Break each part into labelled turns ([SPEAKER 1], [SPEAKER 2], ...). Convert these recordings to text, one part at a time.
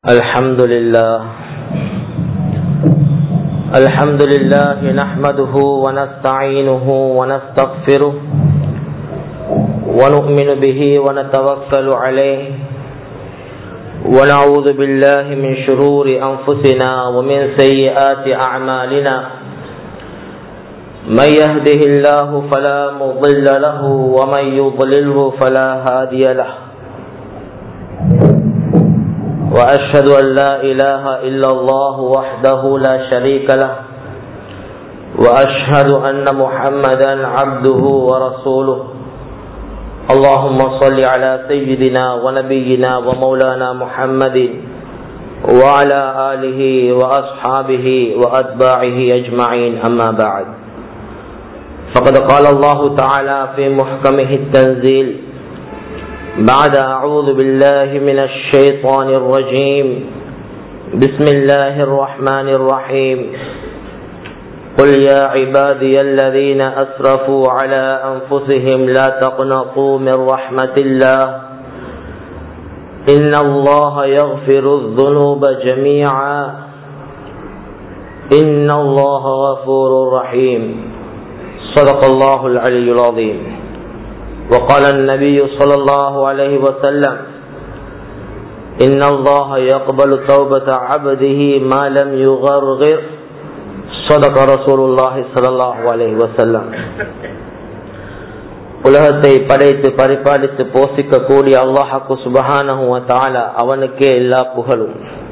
[SPEAKER 1] الحمد لله الحمد لله نحمده ونستعينه ونستغفره ونؤمن به ونتوكل عليه ونعوذ بالله من شرور أنفسنا ومن سيئات أعمالنا من يهده الله فلا مضل له ومن يضلله فلا هادي له وأشهد أن لا إله إلا الله وحده لا شريك له وأشهد أن محمدا عبده ورسوله اللهم صل على سيدنا ونبينا ومولانا محمد وعلى آله وأصحابه وأتباعه أجمعين أما بعد فقد قال الله تعالى في محكمه التنزيل بعد أعوذ بالله من الشيطان الرجيم بسم الله الرحمن الرحيم قل يا عبادي الذين أسرفوا على أنفسهم لا تقنطوا من رحمة الله إن الله يغفر الذنوب جميعا إن الله غفور رحيم صدق الله العلي العظيم وقال النبي صلى الله عليه وسلم إن الله يقبل توبة عبده ما لم يغرغر صدق رسول الله صلى الله عليه وسلم உலகத்தை படைத்து பரிபாலித்து போஷிக்க கூடிய அல்லாஹாக்கு சுபஹானஹுவ தாலா அவனுக்கே எல்லா புகழும்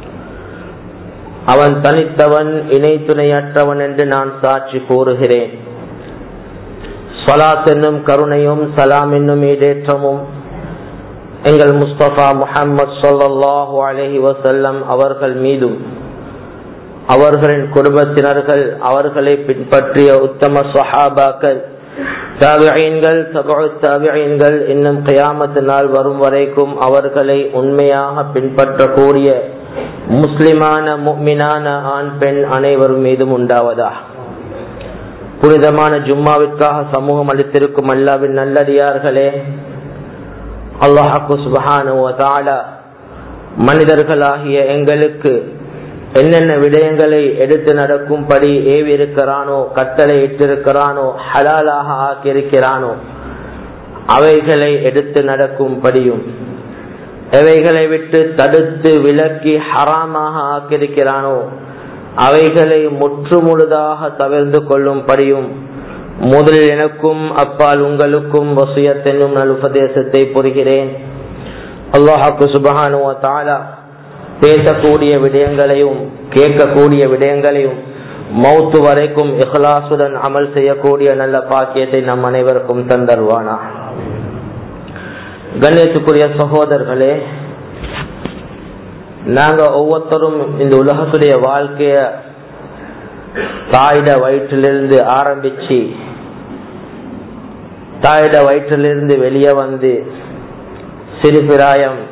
[SPEAKER 1] அவன் தனித்தவன் இணை துணையற்றவன் என்று நான் சாட்சி கூறுகிறேன் சலாத் என்னும் கருணையும் சலாம் என்னும் ஈடேற்றமும் எங்கள் முஸ்தபா முஹம்மது சொல்லாஹு அலஹி வசல்லம் அவர்கள் மீதும் அவர்களின் குடும்பத்தினர்கள் அவர்களை பின்பற்றிய உத்தம சஹாபாக்கள் தாபியன்கள் தாபியன்கள் இன்னும் கயாமத்து நாள் வரும் வரைக்கும் அவர்களை உண்மையாக பின்பற்றக்கூடிய முஸ்லிமான முக்மினான ஆண் பெண் அனைவரும் மீதும் உண்டாவதா புனிதமான ஜும்மாவிற்காக சமூகம் அளித்திருக்கும் அல்லாவின் நல்லடியார்களே அல்லாஹாக்கு சுபஹான மனிதர்களாகிய எங்களுக்கு என்னென்ன விடயங்களை எடுத்து நடக்கும்படி ஏவி இருக்கிறானோ கட்டளை இட்டிருக்கிறானோ ஹலாலாக ஆக்கியிருக்கிறானோ அவைகளை எடுத்து நடக்கும்படியும் எவைகளை விட்டு தடுத்து விலக்கி ஹராமாக ஆக்கியிருக்கிறானோ அவைகளை முற்றுமுழுதாக தவிர்ந்து கொள்ளும்படியும் முதலில் எனக்கும் அப்பால் உங்களுக்கும் வசியத்தென்னும் நல் உபதேசத்தை புரிகிறேன் அல்லாஹாக்கு சுபஹானு தாலா பேசக்கூடிய விடயங்களையும் கேட்கக்கூடிய விடயங்களையும் மௌத்து வரைக்கும் இஹ்லாசுடன் அமல் செய்யக்கூடிய நல்ல பாக்கியத்தை நம் அனைவருக்கும் தந்தருவானா கண்ணியத்துக்குரிய சகோதரர்களே நாங்க ஒவ்வொருத்தரும் இந்த உலகத்துடைய வாழ்க்கைய தாயிட வயிற்றிலிருந்து ஆரம்பிச்சு தாயிட வயிற்றிலிருந்து வெளியே வந்து சிறுபிராயம்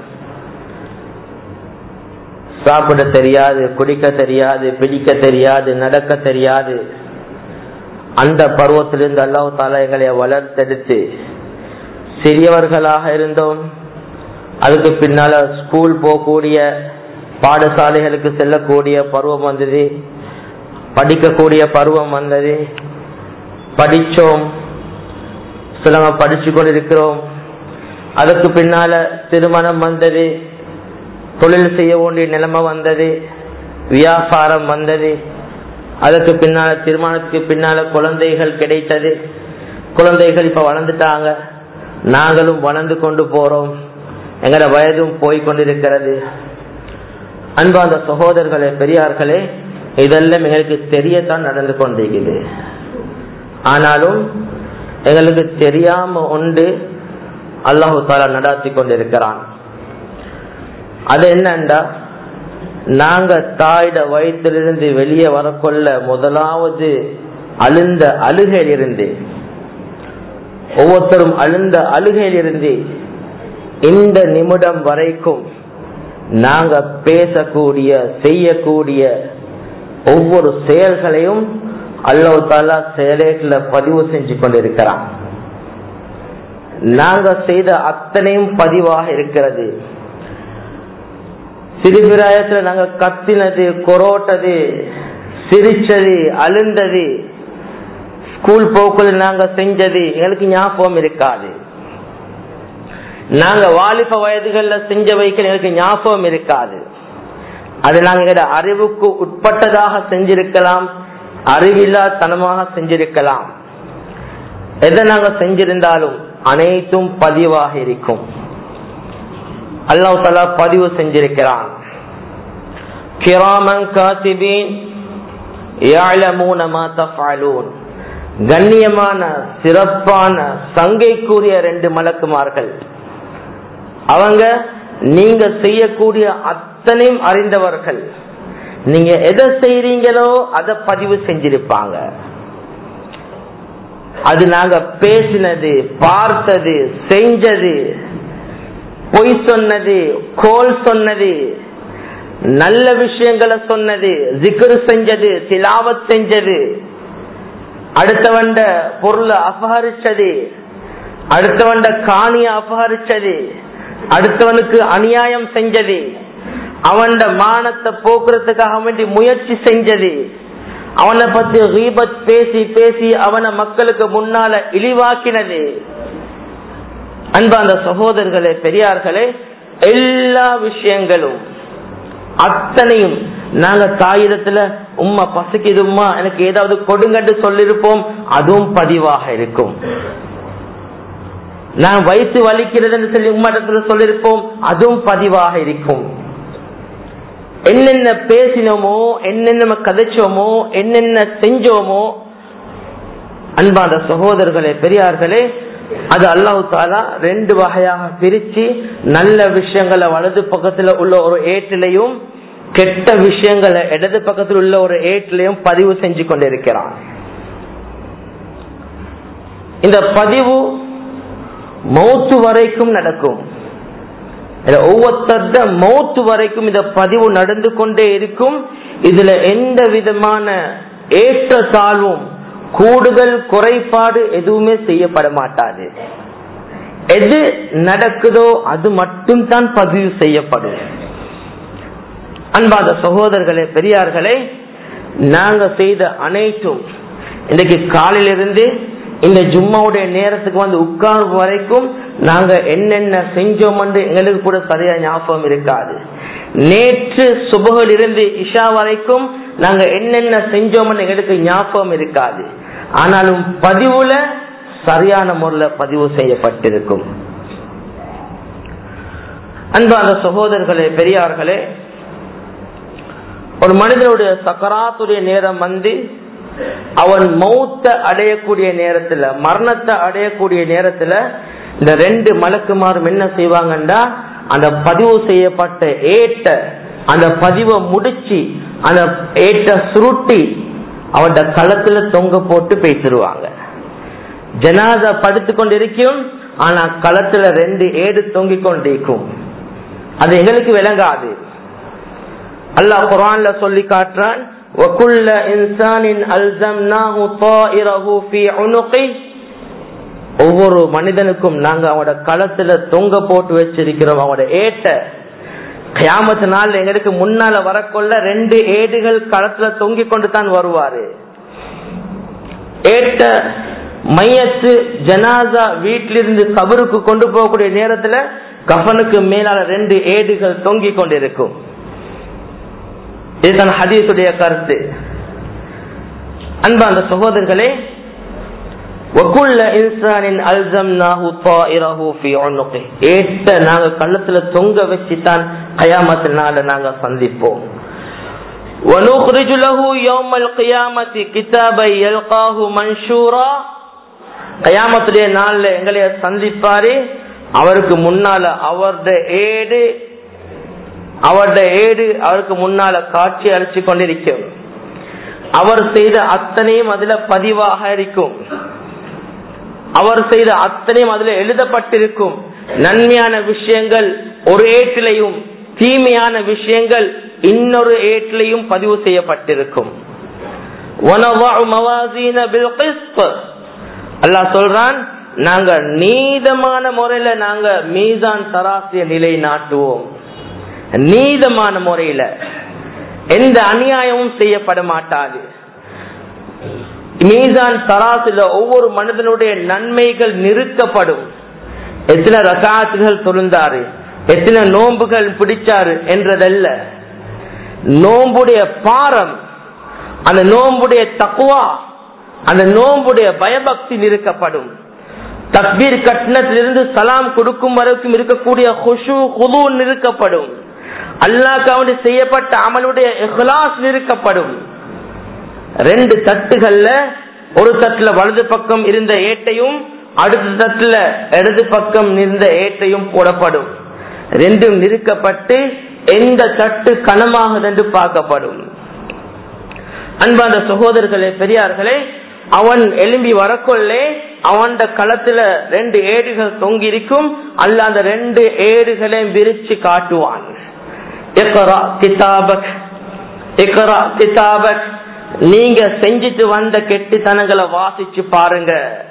[SPEAKER 1] சாப்பிட தெரியாது குடிக்க தெரியாது பிடிக்க தெரியாது நடக்க தெரியாது அந்த பருவத்திலிருந்து அல்லாஹ் தாலா எங்களை வளர்த்தெடுத்து சிறியவர்களாக இருந்தோம் அதுக்கு பின்னால ஸ்கூல் போகக்கூடிய பாடசாலைகளுக்கு செல்லக்கூடிய பருவம் வந்தது படிக்கக்கூடிய பருவம் வந்தது படிச்சோம் சிலவங்க படிச்சு கொண்டிருக்கிறோம் அதுக்கு பின்னால திருமணம் வந்தது தொழில் செய்ய வேண்டிய நிலைமை வந்தது வியாபாரம் வந்தது அதுக்கு பின்னால திருமணத்துக்கு பின்னால குழந்தைகள் கிடைத்தது குழந்தைகள் இப்ப வளர்ந்துட்டாங்க நாங்களும் வளர்ந்து கொண்டு போறோம் எங்கட வயதும் போய் கொண்டிருக்கிறது அன்பாந்த சகோதரர்களே பெரியார்களே இதெல்லாம் எங்களுக்கு தெரியத்தான் நடந்து கொண்டிருக்குது ஆனாலும் எங்களுக்கு தெரியாம உண்டு அல்லாஹு தாலா நடாத்தி கொண்டிருக்கிறான் அது என்னண்டா நாங்க தாயிட வயிற்றிலிருந்து வெளியே வரக்கொள்ள முதலாவது அழுந்த அழுகையிலிருந்து ஒவ்வொருத்தரும் அழுந்த அழுகையிலிருந்து இந்த நிமிடம் வரைக்கும் நாங்க பேசக்கூடிய செய்யக்கூடிய ஒவ்வொரு செயல்களையும் அல்லாஹ் தாலா செயலேகளை பதிவு செஞ்சு கொண்டிருக்கிறான் நாங்க செய்த அத்தனையும் பதிவாக இருக்கிறது திருபிராயத்துல நாங்க கத்தினது கொரோட்டது சிரிச்சது அழுந்தது ஸ்கூல் போக்குல நாங்க செஞ்சது எங்களுக்கு ஞாபகம் இருக்காது நாங்க வாலிப வயதுகள்ல செஞ்ச வைக்க எங்களுக்கு ஞாபகம் இருக்காது அது நாங்க அறிவுக்கு உட்பட்டதாக செஞ்சிருக்கலாம் அறிவில்லா தனமாக செஞ்சிருக்கலாம் எதை நாங்க செஞ்சிருந்தாலும் அனைத்தும் பதிவாக இருக்கும் அல்லாஹ் தலா பதிவு செஞ்சிருக்கிறான் கிராமன் காத்திபீன் கண்ணியமான சிறப்பான சங்கைக்குரிய ரெண்டு மலக்குமார்கள் அவங்க நீங்க செய்யக்கூடிய அத்தனையும் அறிந்தவர்கள் நீங்க எதை செய்றீங்களோ அதை பதிவு செஞ்சிருப்பாங்க அது நாங்க பேசினது பார்த்தது செஞ்சது பொய் சொன்னது கோல் சொன்னது நல்ல விஷயங்களை சொன்னது ஜிக்ரு செஞ்சது திலாவத் செஞ்சது அடுத்தவண்ட பொருளை அபகரிச்சது அடுத்தவண்ட காணிய அபகரிச்சது அடுத்தவனுக்கு அநியாயம் செஞ்சது அவன் மானத்தை போக்குறதுக்காக வேண்டி முயற்சி செஞ்சது அவனை பத்தி ரீபத் பேசி பேசி அவனை மக்களுக்கு முன்னால இழிவாக்கினது அன்பா அந்த சகோதரர்களே பெரியார்களே எல்லா விஷயங்களும் அத்தனையும் நாங்க தாயிடத்துல உம்மா பசிக்குதும்மா எனக்கு ஏதாவது கொடுங்கட்டு சொல்லிருப்போம் அதுவும் பதிவாக இருக்கும் நான் வயிற்று வலிக்கிறதுன்னு சொல்லி உம்மாடத்துல சொல்லிருப்போம் அதுவும் பதிவாக இருக்கும் என்னென்ன பேசினோமோ என்னென்ன கதைச்சோமோ என்னென்ன செஞ்சோமோ அன்பாத சகோதரர்களே பெரியார்களே அது அல்லாஹு தாலா ரெண்டு வகையாக பிரிச்சு நல்ல விஷயங்களை வலது பக்கத்துல உள்ள ஒரு ஏட்டிலையும் கெட்ட விஷயங்களை இடது பக்கத்தில் உள்ள ஒரு ஏட்டிலையும் பதிவு செஞ்சு கொண்டிருக்கிறான் இந்த பதிவு மௌத்து வரைக்கும் நடக்கும் ஒவ்வொருத்தர மௌத்து வரைக்கும் இந்த பதிவு நடந்து கொண்டே இருக்கும் இதுல எந்த விதமான ஏற்ற தாழ்வும் கூடுதல் குறைபாடு எதுவுமே செய்யப்பட மாட்டாது எது நடக்குதோ அது மட்டும் தான் பதிவு செய்யப்படும் அன்பாத சகோதரர்களே பெரியார்களே நாங்க செய்த அனைத்தும் இன்றைக்கு காலையிலிருந்து இந்த ஜும்மாவுடைய நேரத்துக்கு வந்து உட்கார்வு வரைக்கும் நாங்க என்னென்ன செஞ்சோம் என்று எங்களுக்கு கூட சரியா ஞாபகம் இருக்காது நேற்று சுபகில் இருந்து இஷா வரைக்கும் நாங்க என்னென்ன செஞ்சோம் எங்களுக்கு ஞாபகம் இருக்காது ஆனாலும் பதிவுல சரியான முறையில் பதிவு செய்யப்பட்டிருக்கும் அன்பான சகோதரர்களே பெரியார்களே ஒரு மனிதனுடைய சக்கராத்துடைய நேரம் வந்து அவன் மௌத்த அடையக்கூடிய நேரத்துல மரணத்தை அடையக்கூடிய நேரத்துல இந்த ரெண்டு மலக்குமாரும் என்ன செய்வாங்கன்னா அந்த பதிவு செய்யப்பட்ட ஏட்ட அந்த பதிவை முடிச்சு அந்த ஏட்ட சுருட்டி அவட களத்துல தொங்க போட்டு பேசிடுவாங்க ஜனாதா படுத்து கொண்டிருக்கும் ஆனா களத்துல ரெண்டு ஏடு தொங்கிக் கொண்டிருக்கும் அது எங்களுக்கு விளங்காது அல்லாஹ் குரான்ல சொல்லி காட்டுறான் وَكُلَّ إِنسَانٍ أَلْزَمْنَاهُ طَائِرَهُ فِي عُنُقِهِ ஒவ்வொரு மனிதனுக்கும் நாங்க அவனோட களத்துல தொங்க போட்டு வச்சிருக்கிறோம் அவனோட ஏட்ட கியாமத்து நாள் எங்களுக்கு முன்னால வரக்கொள்ள ரெண்டு ஏடுகள் களத்துல தொங்கிக் கொண்டு தான் வருவாரு ஏட்ட மையத்து ஜனாசா வீட்டிலிருந்து கபருக்கு கொண்டு போகக்கூடிய நேரத்துல கஃனுக்கு மேலால ரெண்டு ஏடுகள் தொங்கிக் கொண்டிருக்கும் இதுதான் ஹதீசுடைய கருத்து அன்பா அந்த சகோதரர்களே وَكُلَّ إِنسَانٍ أَلْزَمْنَاهُ طَائِرَهُ فِي عُنُقِهِ ஏட்ட நாங்க கள்ளத்துல தொங்க வச்சு தான் கயாமத்தினால நாங்க சந்திப்போம் وَنُخْرِجُ لَهُ يَوْمَ الْقِيَامَةِ كِتَابًا يَلْقَاهُ مَنْشُورًا கயாமத்துடைய நாள்ல எங்களைய சந்திப்பாரு அவருக்கு முன்னால அவருடைய ஏடு அவருடைய ஏடு அவருக்கு முன்னால காட்சி அளிச்சு கொண்டிருக்கும் அவர் செய்த அத்தனையும் அதுல பதிவாக இருக்கும் அவர் செய்த அத்தனையும் அதுல எழுதப்பட்டிருக்கும் நன்மையான விஷயங்கள் ஒரு ஏட்டிலையும் தீமையான விஷயங்கள் இன்னொரு ஏட்டிலையும் பதிவு செய்யப்பட்டிருக்கும் அல்லாஹ் சொல்றான் நாங்க நீதமான முறையில நாங்க மீதான் தராசிய நிலை நாட்டுவோம் நீதமான முறையில எந்த அநியாயமும் செய்யப்பட மாட்டாது மீசான் தராசுல ஒவ்வொரு மனிதனுடைய நன்மைகள் நிறுத்தப்படும் எத்தனை ரகாத்துகள் தொழுந்தாரு எத்தனை நோன்புகள் பிடிச்சாரு என்றதல்ல நோம்புடைய பாரம் அந்த நோம்புடைய தக்குவா அந்த நோம்புடைய பயபக்தி நிறுக்கப்படும் தக்பீர் கட்டணத்திலிருந்து சலாம் கொடுக்கும் வரைக்கும் இருக்கக்கூடிய குஷு குது நிறுக்கப்படும் அல்லாஹ் செய்யப்பட்ட அமலுடைய இஹ்லாஸ் நிறுக்கப்படும் ரெண்டு தட்டுகள்ல ஒரு தட்டுல வலது பக்கம் இருந்த ஏட்டையும் அடுத்த தட்டுல இடது பக்கம் இருந்த ஏட்டையும் போடப்படும் ரெண்டும் நிறுக்கப்பட்டு எந்த தட்டு கனமாகுது என்று பார்க்கப்படும் அன்பாந்த சகோதரர்களே பெரியார்களே அவன் எலும்பி வரக்கொள்ளே அவன் களத்துல ரெண்டு ஏடுகள் தொங்கி இருக்கும் அல்ல அந்த ரெண்டு ஏடுகளையும் விரிச்சு காட்டுவான் கிதாபக் கிதாபக் நீங்க செஞ்சுட்டு வந்த கெட்டித்தனங்களை வாசிச்சு பாருங்க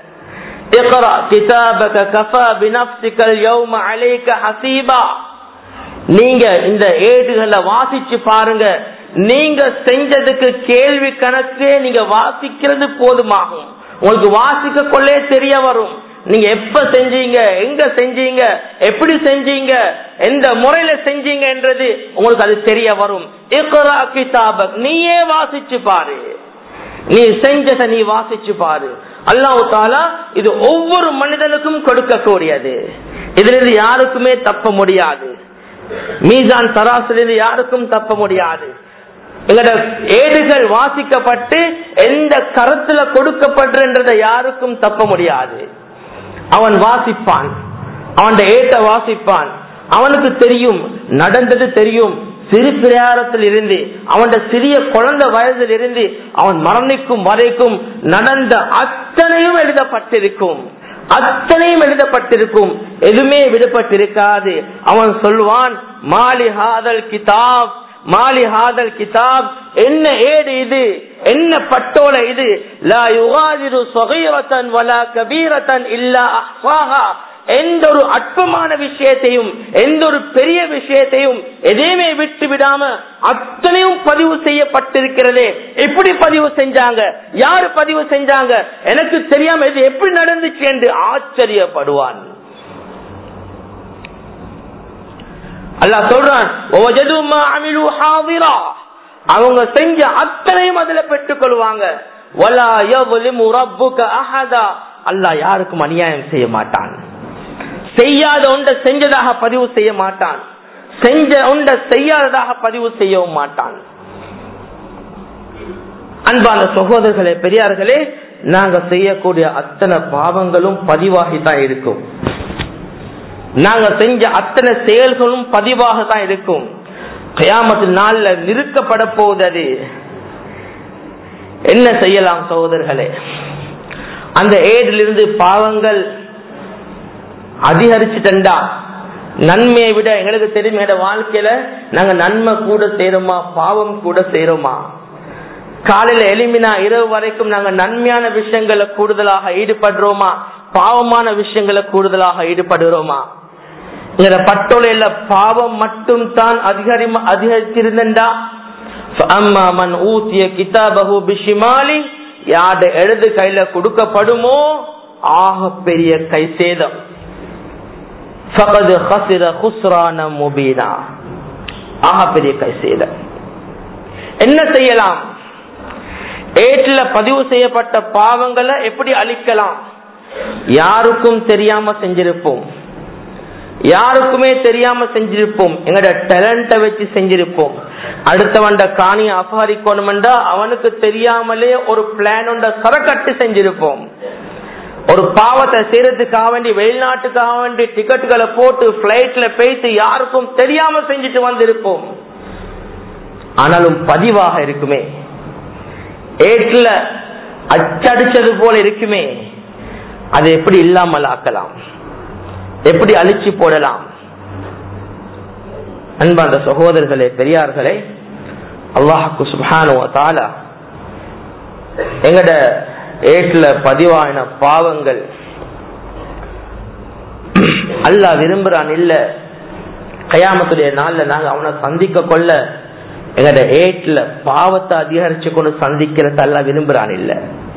[SPEAKER 1] நீங்க இந்த ஏடுகளை வாசிச்சு பாருங்க நீங்க செஞ்சதுக்கு கேள்வி கணக்கே நீங்க வாசிக்கிறது போதுமாகும் உங்களுக்கு வாசிக்க கொள்ளே தெரிய வரும் நீங்க எப்ப செஞ்சீங்க எங்க செஞ்சீங்க எப்படி செஞ்சீங்க எந்த முறையில செஞ்சீங்க என்றது உங்களுக்கு அது தெரிய வரும் கிதாபக் நீயே வாசிச்சு பாரு நீ செஞ்சதை நீ வாசிச்சு பாரு அல்லாஹு தாலா இது ஒவ்வொரு மனிதனுக்கும் கொடுக்கக்கூடியது இதுல இருந்து யாருக்குமே தப்ப முடியாது மீசான் தராசிலிருந்து யாருக்கும் தப்ப முடியாது எங்களோட ஏடுகள் வாசிக்கப்பட்டு எந்த கருத்துல கொடுக்கப்படுறதை யாருக்கும் தப்ப முடியாது அவன் வாசிப்பான் அவன் ஏட்ட வாசிப்பான் அவனுக்கு தெரியும் நடந்தது தெரியும் சிறு பிரயாரத்தில் இருந்து அவன் சிறிய குழந்தை வயதில் இருந்து அவன் மரணிக்கும் வரைக்கும் நடந்த அத்தனையும் எழுதப்பட்டிருக்கும் அத்தனையும் எழுதப்பட்டிருக்கும் எதுவுமே விடப்பட்டிருக்காது அவன் சொல்வான் மாலி ஹாதல் கிதாப் மாலி ஹாதல் கிதாப் என்ன ஏடு இது என்ன பட்டோல இது லா யுகாதிரு சொகைரத்தன் வலா கபீரத்தன் இல்லா அஹ்வாஹா எந்த ஒரு அற்பமான விஷயத்தையும் எந்த ஒரு பெரிய விஷயத்தையும் எதையுமே விட்டு விடாம அத்தனையும் பதிவு செய்யப்பட்டிருக்கிறதே எப்படி பதிவு செஞ்சாங்க யாரு பதிவு செஞ்சாங்க எனக்கு தெரியாம இது எப்படி நடந்துச்சு என்று ஆச்சரியப்படுவான் அல்லா சொல்றான் அவங்க செஞ்ச அத்தனையும் அதுல பெற்றுக் கொள்வாங்க அல்லா யாருக்கும் அநியாயம் செய்ய மாட்டான் செய்யாத ஒன்றை செஞ்சதாக பதிவு செய்ய மாட்டான் செஞ்ச ஒன்றை செய்யாததாக பதிவு செய்யவும் மாட்டான் அன்பான சகோதரர்களே பெரியார்களே நாங்க செய்யக்கூடிய அத்தனை பாவங்களும் பதிவாகித்தான் இருக்கும் நாங்க செஞ்ச அத்தனை செயல்களும் பதிவாக தான் இருக்கும் கயாமத்து நாள்ல நிறுக்கப்பட போகுது அது என்ன செய்யலாம் சகோதரர்களே அந்த ஏடிலிருந்து பாவங்கள் அதிகரிச்சுட்டா நன்மையை விட எங்களுக்கு தெரியும் எங்க வாழ்க்கையில நாங்க நன்மை கூட செய்யறோமா பாவம் கூட செய்யறோமா காலையில எளிமினா இரவு வரைக்கும் நாங்க நன்மையான விஷயங்களை கூடுதலாக ஈடுபடுறோமா பாவமான விஷயங்களை கூடுதலாக ஈடுபடுறோமா எங்க பட்டோலையில பாவம் மட்டும் தான் அதிகரி அதிகரிச்சிருந்தா அம்மாமன் ஊத்திய கிதாபகு பிஷிமாலி யாட எழுது கையில கொடுக்கப்படுமோ ஆக பெரிய கை சேதம் பெரிய கை சேதம் என்ன செய்யலாம் ஏட்டில பதிவு செய்யப்பட்ட பாவங்களை எப்படி அழிக்கலாம் யாருக்கும் தெரியாம செஞ்சிருப்போம் யாருக்குமே தெரியாம செஞ்சிருப்போம் எங்கட டேலண்ட வச்சு செஞ்சிருப்போம் அடுத்தவண்ட காணி அபகரிக்கணும்டா அவனுக்கு தெரியாமலே ஒரு பிளான் ஒன்ற சரக்கட்டு செஞ்சிருப்போம் ஒரு பாவத்தை செய்யறதுக்காக வேண்டி வெளிநாட்டுக்காக வேண்டி டிக்கெட்டுகளை போட்டு பிளைட்ல போயிட்டு யாருக்கும் தெரியாம செஞ்சுட்டு வந்திருப்போம் ஆனாலும் பதிவாக இருக்குமே ஏட்ல அச்சடிச்சது போல இருக்குமே அது எப்படி இல்லாமல் ஆக்கலாம் எப்படி அழிச்சு போடலாம் அன்பாந்த சகோதரர்களே பெரியார்களே அல்லாஹுக்கு சுபானுவ தாலா எங்கட ஏட்ல பதிவான பாவங்கள் அல்லாஹ் விரும்புறான் இல்ல கயாமத்துடைய நாள்ல நாங்க அவனை சந்திக்க கொள்ள எங்கட ஏட்ல பாவத்தை அதிகரிச்சு கொண்டு சந்திக்கிறத எல்லாம் விரும்புறான் இல்ல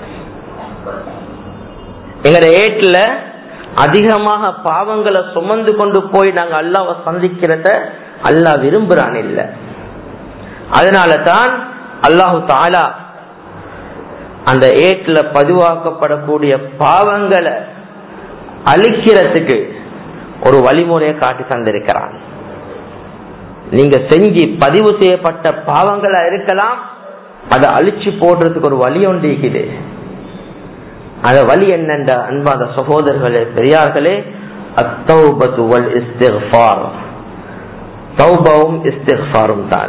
[SPEAKER 1] எங்கட ஏட்ல அதிகமாக பாவங்களை சுமந்து கொண்டு போய் நாங்க அல்லாவை சந்திக்கிறத அல்லாஹ் விரும்புறான் இல்ல அதனால தான் அல்லாஹு தாலா அந்த ஏட்ல பதிவாக்கப்படக்கூடிய பாவங்களை அழிக்கிறதுக்கு ஒரு வழிமுறையை காட்டி தந்திருக்கிறான் நீங்க செஞ்சு பதிவு செய்யப்பட்ட பாவங்களா இருக்கலாம் அதை அழிச்சு போடுறதுக்கு ஒரு வழி ஒன்று இருக்குது அந்த வழி என்னென்ற அன்பாத சகோதரர்களே பெரியார்களே அத்தௌபத்து வல் இஸ்திஃபார் தௌபாவும் இஸ்திஃபாரும் தான்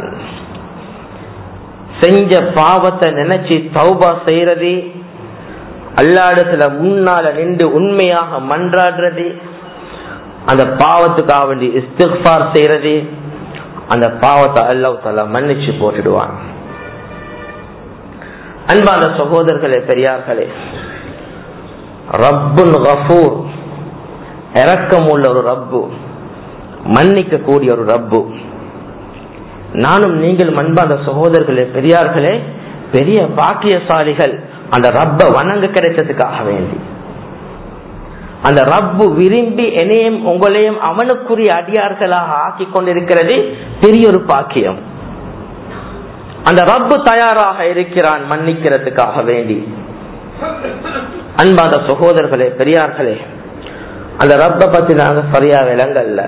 [SPEAKER 1] செஞ்ச பாவத்தை நினைச்சு தௌபா செய்யறது அல்லாடத்துல முன்னால நின்று உண்மையாக மன்றாடுறது அந்த பாவத்துக்காக வேண்டி இஸ்திஃபார் செய்யறது அந்த பாவத்தை அல்லாஹ் தலா மன்னிச்சு போட்டுடுவான் அன்பான சகோதரர்களே பெரியார்களே ரப்புன் கஃபூர் இறக்கம் உள்ள ஒரு ரப்பு மன்னிக்க கூடிய ஒரு ரப்பு நானும் நீங்கள் அன்பான சகோதரர்களே பெரியார்களே பெரிய பாக்கியசாலிகள் அந்த ரப்ப வணங்க கிடைச்சதுக்காக வேண்டி அந்த ரப்பு விரும்பி என்னையும் உங்களையும் அவனுக்குரிய அடியார்களாக ஆக்கி கொண்டிருக்கிறது பெரிய ஒரு பாக்கியம் அந்த ரப்பு தயாராக இருக்கிறான் மன்னிக்கிறதுக்காக வேண்டி அன்பாத சகோதரர்களே பெரியார்களே அந்த ரப்ப பத்தி நாங்க சரியா விளங்கல்ல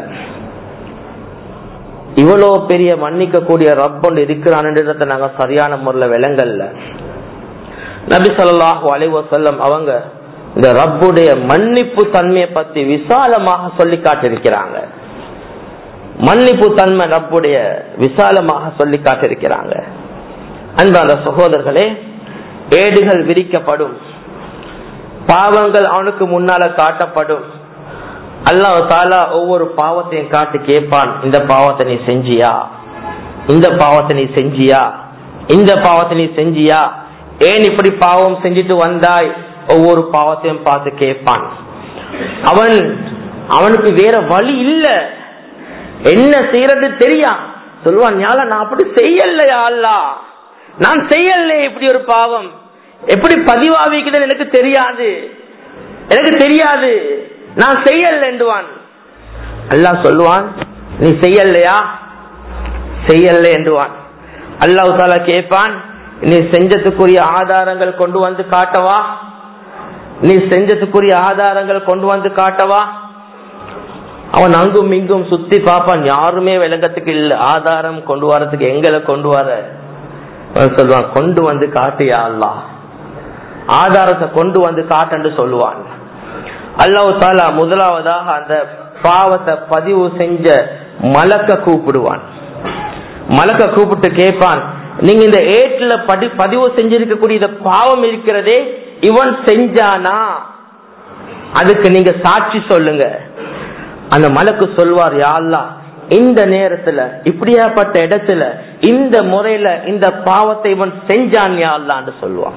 [SPEAKER 1] இவ்வளவு பெரிய மன்னிக்க கூடிய ரப்பொண்டு இருக்கிறான்ன்றத நாங்க சரியான முறையில் விளங்கல்ல நபி சொல்லாஹு அலைவசல்லம் அவங்க இந்த ரப்புடைய மன்னிப்பு தன்மையை பத்தி விசாலமாக சொல்லி காட்டிருக்கிறாங்க மன்னிப்பு தன்மை ரப்புடைய விசாலமாக சொல்லி காட்டிருக்கிறாங்க அன்பான சகோதரர்களே ஏடுகள் விரிக்கப்படும் பாவங்கள் அவனுக்கு முன்னால காட்டப்படும் அல்லாஹ் தாலா ஒவ்வொரு பாவத்தையும் காட்டி கேட்பான் இந்த பாவத்தை நீ செஞ்சியா இந்த பாவத்தை நீ செஞ்சியா இந்த பாவத்தை நீ செஞ்சியா ஏன் இப்படி பாவம் செஞ்சுட்டு வந்தாய் ஒவ்வொரு பாவத்தையும் பார்த்து கேட்பான் அவன் அவனுக்கு வேற வழி இல்ல என்ன செய்யறது தெரியா சொல்லுவான் ஞால நான் அப்படி செய்யலையா அல்லா நான் செய்யல இப்படி ஒரு பாவம் எப்படி பதிவாவிக்குதுன்னு எனக்கு தெரியாது எனக்கு தெரியாது நான் செய்யல என்றுவான் அல்லாஹ் சொல்லுவான் நீ செய்யலையா செய்யல என்றுவான் அல்லாஹ் தாலா கேட்பான் நீ செஞ்சதுக்குரிய ஆதாரங்கள் கொண்டு வந்து காட்டவா நீ செஞ்சதுக்குரிய ஆதாரங்கள் கொண்டு வந்து காட்டவா அவன் அங்கும் இங்கும் சுத்தி பார்ப்பான் யாருமே விளங்கத்துக்கு இல்ல ஆதாரம் கொண்டு வரதுக்கு எங்களை கொண்டு வர அவன் சொல்லுவான் கொண்டு வந்து காட்டியா அல்லா ஆதாரத்தை கொண்டு வந்து காட்டன்னு சொல்லுவான் அல்லாஹ் தாலா முதலாவதாக அந்த பாவத்தை பதிவு செஞ்ச மலக்க கூப்பிடுவான் மலக்க கூப்பிட்டு கேட்பான் நீங்க இந்த ஏட்ல படி பதிவு செஞ்சிருக்கக்கூடிய இந்த பாவம் இருக்கிறதே இவன் செஞ்சானா அதுக்கு நீங்க சாட்சி சொல்லுங்க அந்த மலக்கு சொல்வார் யாழ்லா இந்த நேரத்துல இப்படியாப்பட்ட இடத்துல இந்த முறையில இந்த பாவத்தை இவன் செஞ்சான் யாழ்லான்னு சொல்லுவான்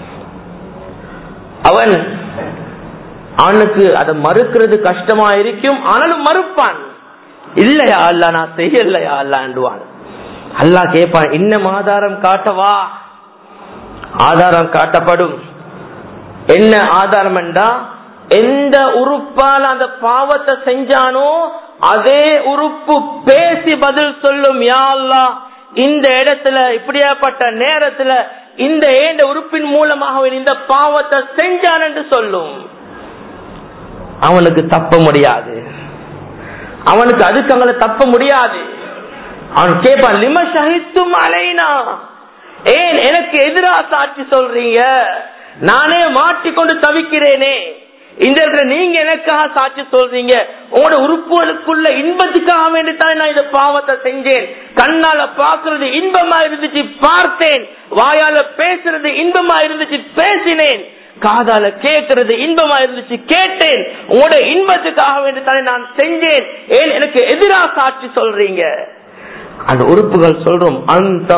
[SPEAKER 1] அவன் அவனுக்கு அதை மறுக்கிறது கஷ்டமா இருக்கும் ஆனாலும் மறுப்பான் இல்லையா அல்ல நான் செய்யலையா அல்லாண்டுவான் அல்லா கேட்பான் இன்னும் ஆதாரம் காட்டவா ஆதாரம் காட்டப்படும் என்ன ஆதாரம் என்றா எந்த உறுப்பால் அந்த பாவத்தை செஞ்சானோ அதே உறுப்பு பேசி பதில் சொல்லும் யா அல்லா இந்த இடத்துல இப்படியாப்பட்ட நேரத்துல இந்த ஏண்ட உறுப்பின் மூலமாக அவன் இந்த பாவத்தை செஞ்சான் என்று சொல்லும் அவனுக்கு தப்ப முடியாது அவனுக்கு அதுக்கு அவங்களை தப்ப முடியாது அவன் கேட்பான் லிம ஷஹித்தும் அலைனா ஏன் எனக்கு எதிராக சாட்சி சொல்றீங்க நானே மாட்டிக்கொண்டு தவிக்கிறேனே இந்த இடத்துல நீங்க எனக்காக சாட்சி சொல்றீங்க உங்களோட உறுப்புகளுக்குள்ள இன்பத்துக்காக வேண்டித்தான் நான் இந்த பாவத்தை செஞ்சேன் கண்ணால பாக்குறது இன்பமா இருந்துச்சு பார்த்தேன் வாயால பேசுறது இன்பமா இருந்துச்சு பேசினேன் காதால கேட்கறது இன்பமா இருந்துச்சு கேட்டேன் உங்களோட இன்பத்துக்காக வேண்டித்தானே நான் செஞ்சேன் ஏன் எனக்கு எதிராக சாட்சி சொல்றீங்க அந்த உறுப்புகள் சொல்றோம் அந்த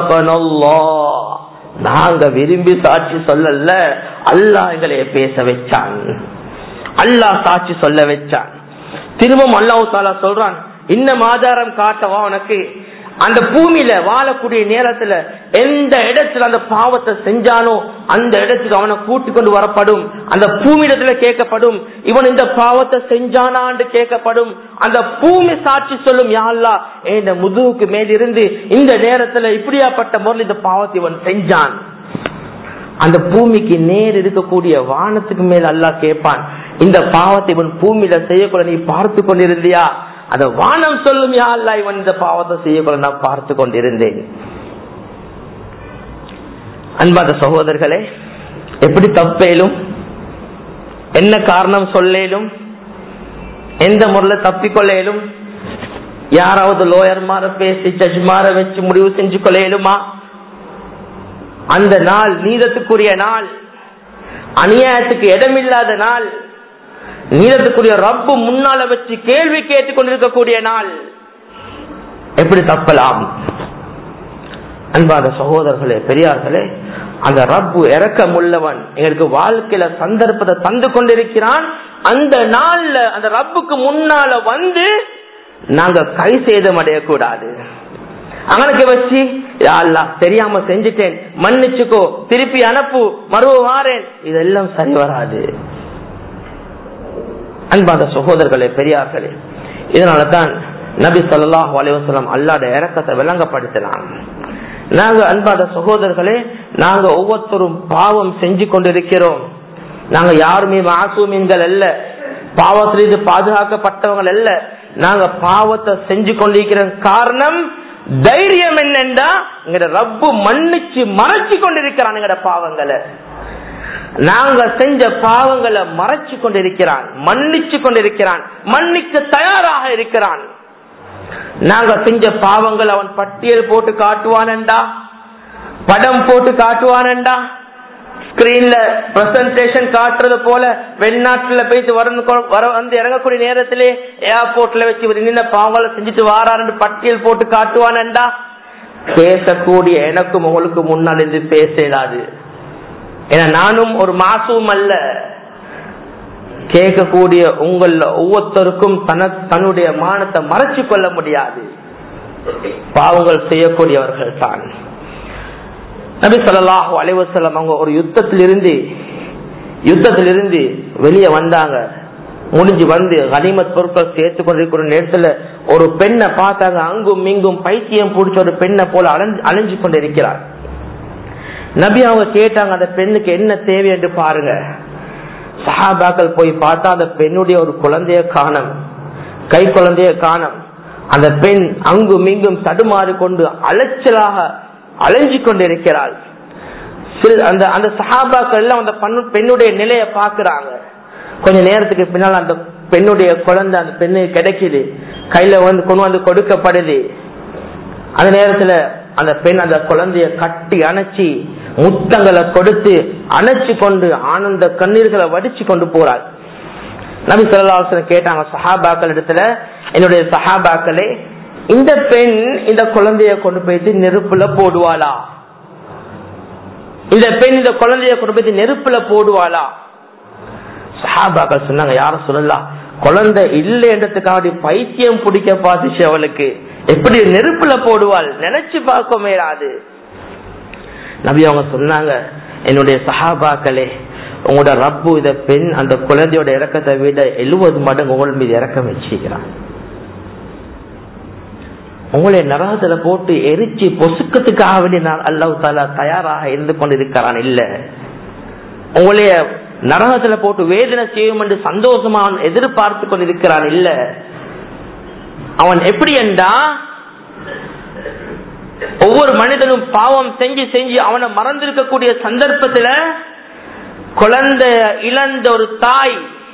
[SPEAKER 1] நாங்க விரும்பி சாட்சி சொல்லல அல்லாஹ் எங்களை பேச வச்சான் அல்லாஹ் சாட்சி சொல்ல வச்சான் திரும்பவும் அல்லாஹு தாலா சொல்றான் இன்னும் ஆதாரம் காட்டவா உனக்கு அந்த பூமியில வாழக்கூடிய நேரத்துல எந்த இடத்துல அந்த பாவத்தை செஞ்சானோ அந்த இடத்துக்கு அவனை கூட்டி கொண்டு வரப்படும் அந்த பூமியிடத்துல கேட்கப்படும் இவன் இந்த பாவத்தை செஞ்சானான்னு கேட்கப்படும் அந்த பூமி சாட்சி சொல்லும் யாழ்லா இந்த முதுகுக்கு மேலிருந்து இந்த நேரத்துல இப்படியாப்பட்ட முறையில் இந்த பாவத்தை இவன் செஞ்சான் அந்த பூமிக்கு நேர் இருக்கக்கூடிய வானத்துக்கு மேல் அல்லாஹ் கேட்பான் இந்த பாவத்தை இவன் பூமியில செய்யக்கூட நீ பார்த்து கொண்டிருந்தியா அந்த வானம் சொல்லும் யா அல்லா இவன் இந்த பாவத்தை செய்யக்கூட நான் பார்த்து கொண்டிருந்தேன் அன்பாத சகோதரர்களே எப்படி தப்பேலும் என்ன காரணம் சொல்லேலும் எந்த முறையில் தப்பிக்கொள்ளேலும் யாராவது லோயர் மாற பேசி ஜட்ஜ் மாற வச்சு முடிவு செஞ்சு கொள்ளையிலுமா அந்த நாள் நீதத்துக்குரிய நாள் அநியாயத்துக்கு இடமில்லாத நாள் நீதத்துக்குரிய ரப்பு முன்னால வச்சு கேள்வி கேட்டுக் கொண்டிருக்கக்கூடிய நாள் எப்படி தப்பலாம் அன்பாத சகோதரர்களே பெரியார்களே அந்த ரப்பு இறக்கம் உள்ளவன் எங்களுக்கு வாழ்க்கையில சந்தர்ப்பத்தை தந்து கொண்டிருக்கிறான் அந்த நாள்ல அந்த ரப்புக்கு முன்னால வந்து நாங்க கை சேதம் அடையக்கூடாது அவனுக்கு வச்சு அல்லா தெரியாம செஞ்சுட்டேன் மன்னிச்சுக்கோ திருப்பி அனுப்பு மறுவ வாரேன் இதெல்லாம் சரி வராது அன்பாத சகோதரர்களே பெரியார்களே இதனால தான் நபி சொல்லாஹ் அலைவசலம் அல்லாட இறக்கத்தை விளங்கப்படுத்தினான் நாங்க அன்பாத சகோதரர்களே நாங்க ஒவ்வொருத்தரும் பாவம் செஞ்சு கொண்டிருக்கிறோம் நாங்க யாருமே மாசூமீன்கள் அல்ல பாவத்திலிருந்து பாதுகாக்கப்பட்டவங்க அல்ல நாங்க பாவத்தை செஞ்சு கொண்டிருக்கிற காரணம் தைரியம் என்னண்டா ரப்பு மன்னிச்சு மறைச்சு கொண்டிருக்கிறான் பாவங்களை நாங்க செஞ்ச பாவங்களை மறைச்சு கொண்டிருக்கிறான் மன்னிச்சு கொண்டிருக்கிறான் மன்னிக்க தயாராக இருக்கிறான் நாங்க செஞ்ச பாவங்கள் அவன் பட்டியல் போட்டு காட்டுவானண்டா படம் போட்டு காட்டுவானண்டா ஸ்கிரீன்ல பிரசன்டேஷன் காட்டுறது போல வெளிநாட்டுல போயிட்டு வர வந்து இறங்கக்கூடிய நேரத்திலே ஏர்போர்ட்ல வச்சு நின்ன பாவங்களை செஞ்சுட்டு வாரான்னு பட்டியல் போட்டு காட்டுவானண்டா பேசக்கூடிய எனக்கும் உங்களுக்கு முன்னால் இருந்து பேச இயலாது ஏன்னா நானும் ஒரு மாசமும் அல்ல கேட்கக்கூடிய உங்கள ஒவ்வொருத்தருக்கும் தன தன்னுடைய மானத்தை மறைச்சு கொள்ள முடியாது பாவங்கள் செய்யக்கூடியவர்கள் தான் நபி சொல்லாஹு அலைவசல்லம் அவங்க ஒரு யுத்தத்திலிருந்து யுத்தத்திலிருந்து வெளியே வந்தாங்க முடிஞ்சு வந்து கனிமத் பொருட்கள் சேர்த்து கொண்டிருக்கிற நேரத்துல ஒரு பெண்ணை பார்த்தாங்க அங்கும் இங்கும் பைத்தியம் பிடிச்ச ஒரு பெண்ணை போல அலைஞ்சு அலைஞ்சு கொண்டிருக்கிறார் நபி அவங்க கேட்டாங்க அந்த பெண்ணுக்கு என்ன தேவை என்று பாருங்க சஹாபாக்கள் போய் பார்த்தா அந்த பெண்ணுடைய ஒரு குழந்தைய காணம் கை குழந்தைய காணம் அந்த பெண் அங்கும் இங்கும் தடுமாறி கொண்டு அலைச்சலாக அலைஞ்சு கொண்டிருக்கிறாள் அந்த அந்த சஹாபாக்கள் எல்லாம் அந்த பெண்ணுடைய நிலைய பாக்குறாங்க கொஞ்ச நேரத்துக்கு பின்னால் அந்த பெண்ணுடைய குழந்தை அந்த பெண்ணுக்கு கிடைக்குது கையில வந்து கொண்டு வந்து கொடுக்கப்படுது அந்த நேரத்துல அந்த பெண் அந்த குழந்தைய கட்டி அணைச்சி முத்தங்களை கொடுத்து அணைச்சு கொண்டு ஆனந்த கண்ணீர்களை வடிச்சு கொண்டு போறாள் நபி சொல்லாசன் கேட்டாங்க சஹாபாக்கள் இடத்துல என்னுடைய சஹாபாக்களே இந்த பெண் இந்த குழந்தைய கொண்டு போயிட்டு நெருப்புல போடுவாளா இந்த பெண் இந்த குழந்தைய கொண்டு போயிட்டு நெருப்புல போடுவாளா சஹாபாக்கள் சொன்னாங்க யாரும் சொல்லலாம் குழந்தை இல்லைன்றதுக்காக பைத்தியம் பிடிக்க பார்த்துச்சு அவளுக்கு எப்படி நெருப்புல போடுவாள் நினைச்சு பார்க்க மேலாது நபி அவங்க சொன்னாங்க என்னுடைய சஹாபாக்களே உங்களோட ரப்பு இத பெண் அந்த குழந்தையோட இறக்கத்தை விட எழுபது மடங்கு உங்கள் மீது இறக்கம் வச்சுக்கிறான் உங்களை நரகத்துல போட்டு எரிச்சு பொசுக்கத்துக்காக வேண்டி நான் அல்லாஹ் தாலா தயாராக இருந்து கொண்டிருக்கிறான் இல்ல உங்களைய நரகத்துல போட்டு வேதனை செய்யும் என்று சந்தோஷமா அவன் எதிர்பார்த்து கொண்டிருக்கிறான் இல்ல அவன் எப்படி என்றா ஒவ்வொரு மனிதனும் பாவம் செஞ்சு செஞ்சு அவனை மறந்திருக்கக்கூடிய சந்தர்ப்பத்துல குழந்தை இழந்த ஒரு தாய்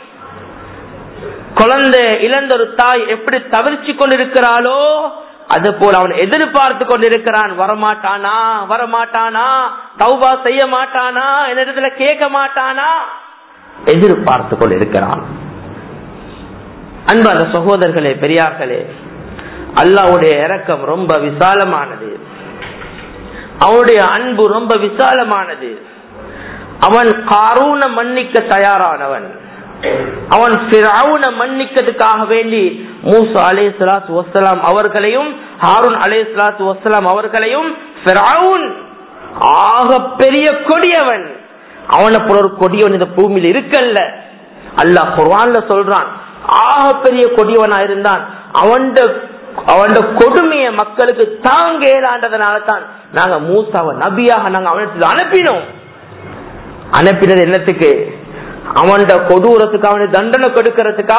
[SPEAKER 1] குழந்தை இழந்த ஒரு தாய் எப்படி தவிர்த்து கொண்டிருக்கிறாளோ அது போல அவன் எதிர்பார்த்து கொண்டிருக்கிறான் வரமாட்டானா வரமாட்டானா தௌபா செய்ய மாட்டானா என்னிடத்துல கேட்க மாட்டானா எதிர்பார்த்து கொண்டிருக்கிறான் அன்பான சகோதரர்களே பெரியார்களே அல்லாவுடைய இறக்கம் ரொம்ப விசாலமானது அவனுடைய அன்பு ரொம்ப விசாலமானது அவன் காரூன மன்னிக்க தயாரானவன் அவன் பிறவுன மன்னிக்கிறதுக்காக வேண்டி மூசா அலே சலாத்து வசலாம் அவர்களையும் ஹாரூன் அலே சலாத்து வசலாம் அவர்களையும் ஆக பெரிய கொடியவன் அவனை போல ஒரு கொடியவன் இந்த பூமியில் இருக்கல்ல அல்லாஹ் குர்வான்ல சொல்றான் ஆக பெரிய கொடியவனா இருந்தான் அவன் அவன் கொடுமைய மக்களுக்கு தாங்க இயலாண்டதுனால தான் நாங்க மூசாவை நபியாக நாங்க அவனத்தில் அனுப்பினோம் அனுப்பினது என்னத்துக்கு அவன் கொடூரத்துக்கு அவனுக்கு தண்டனை கொடுக்கறதுக்கா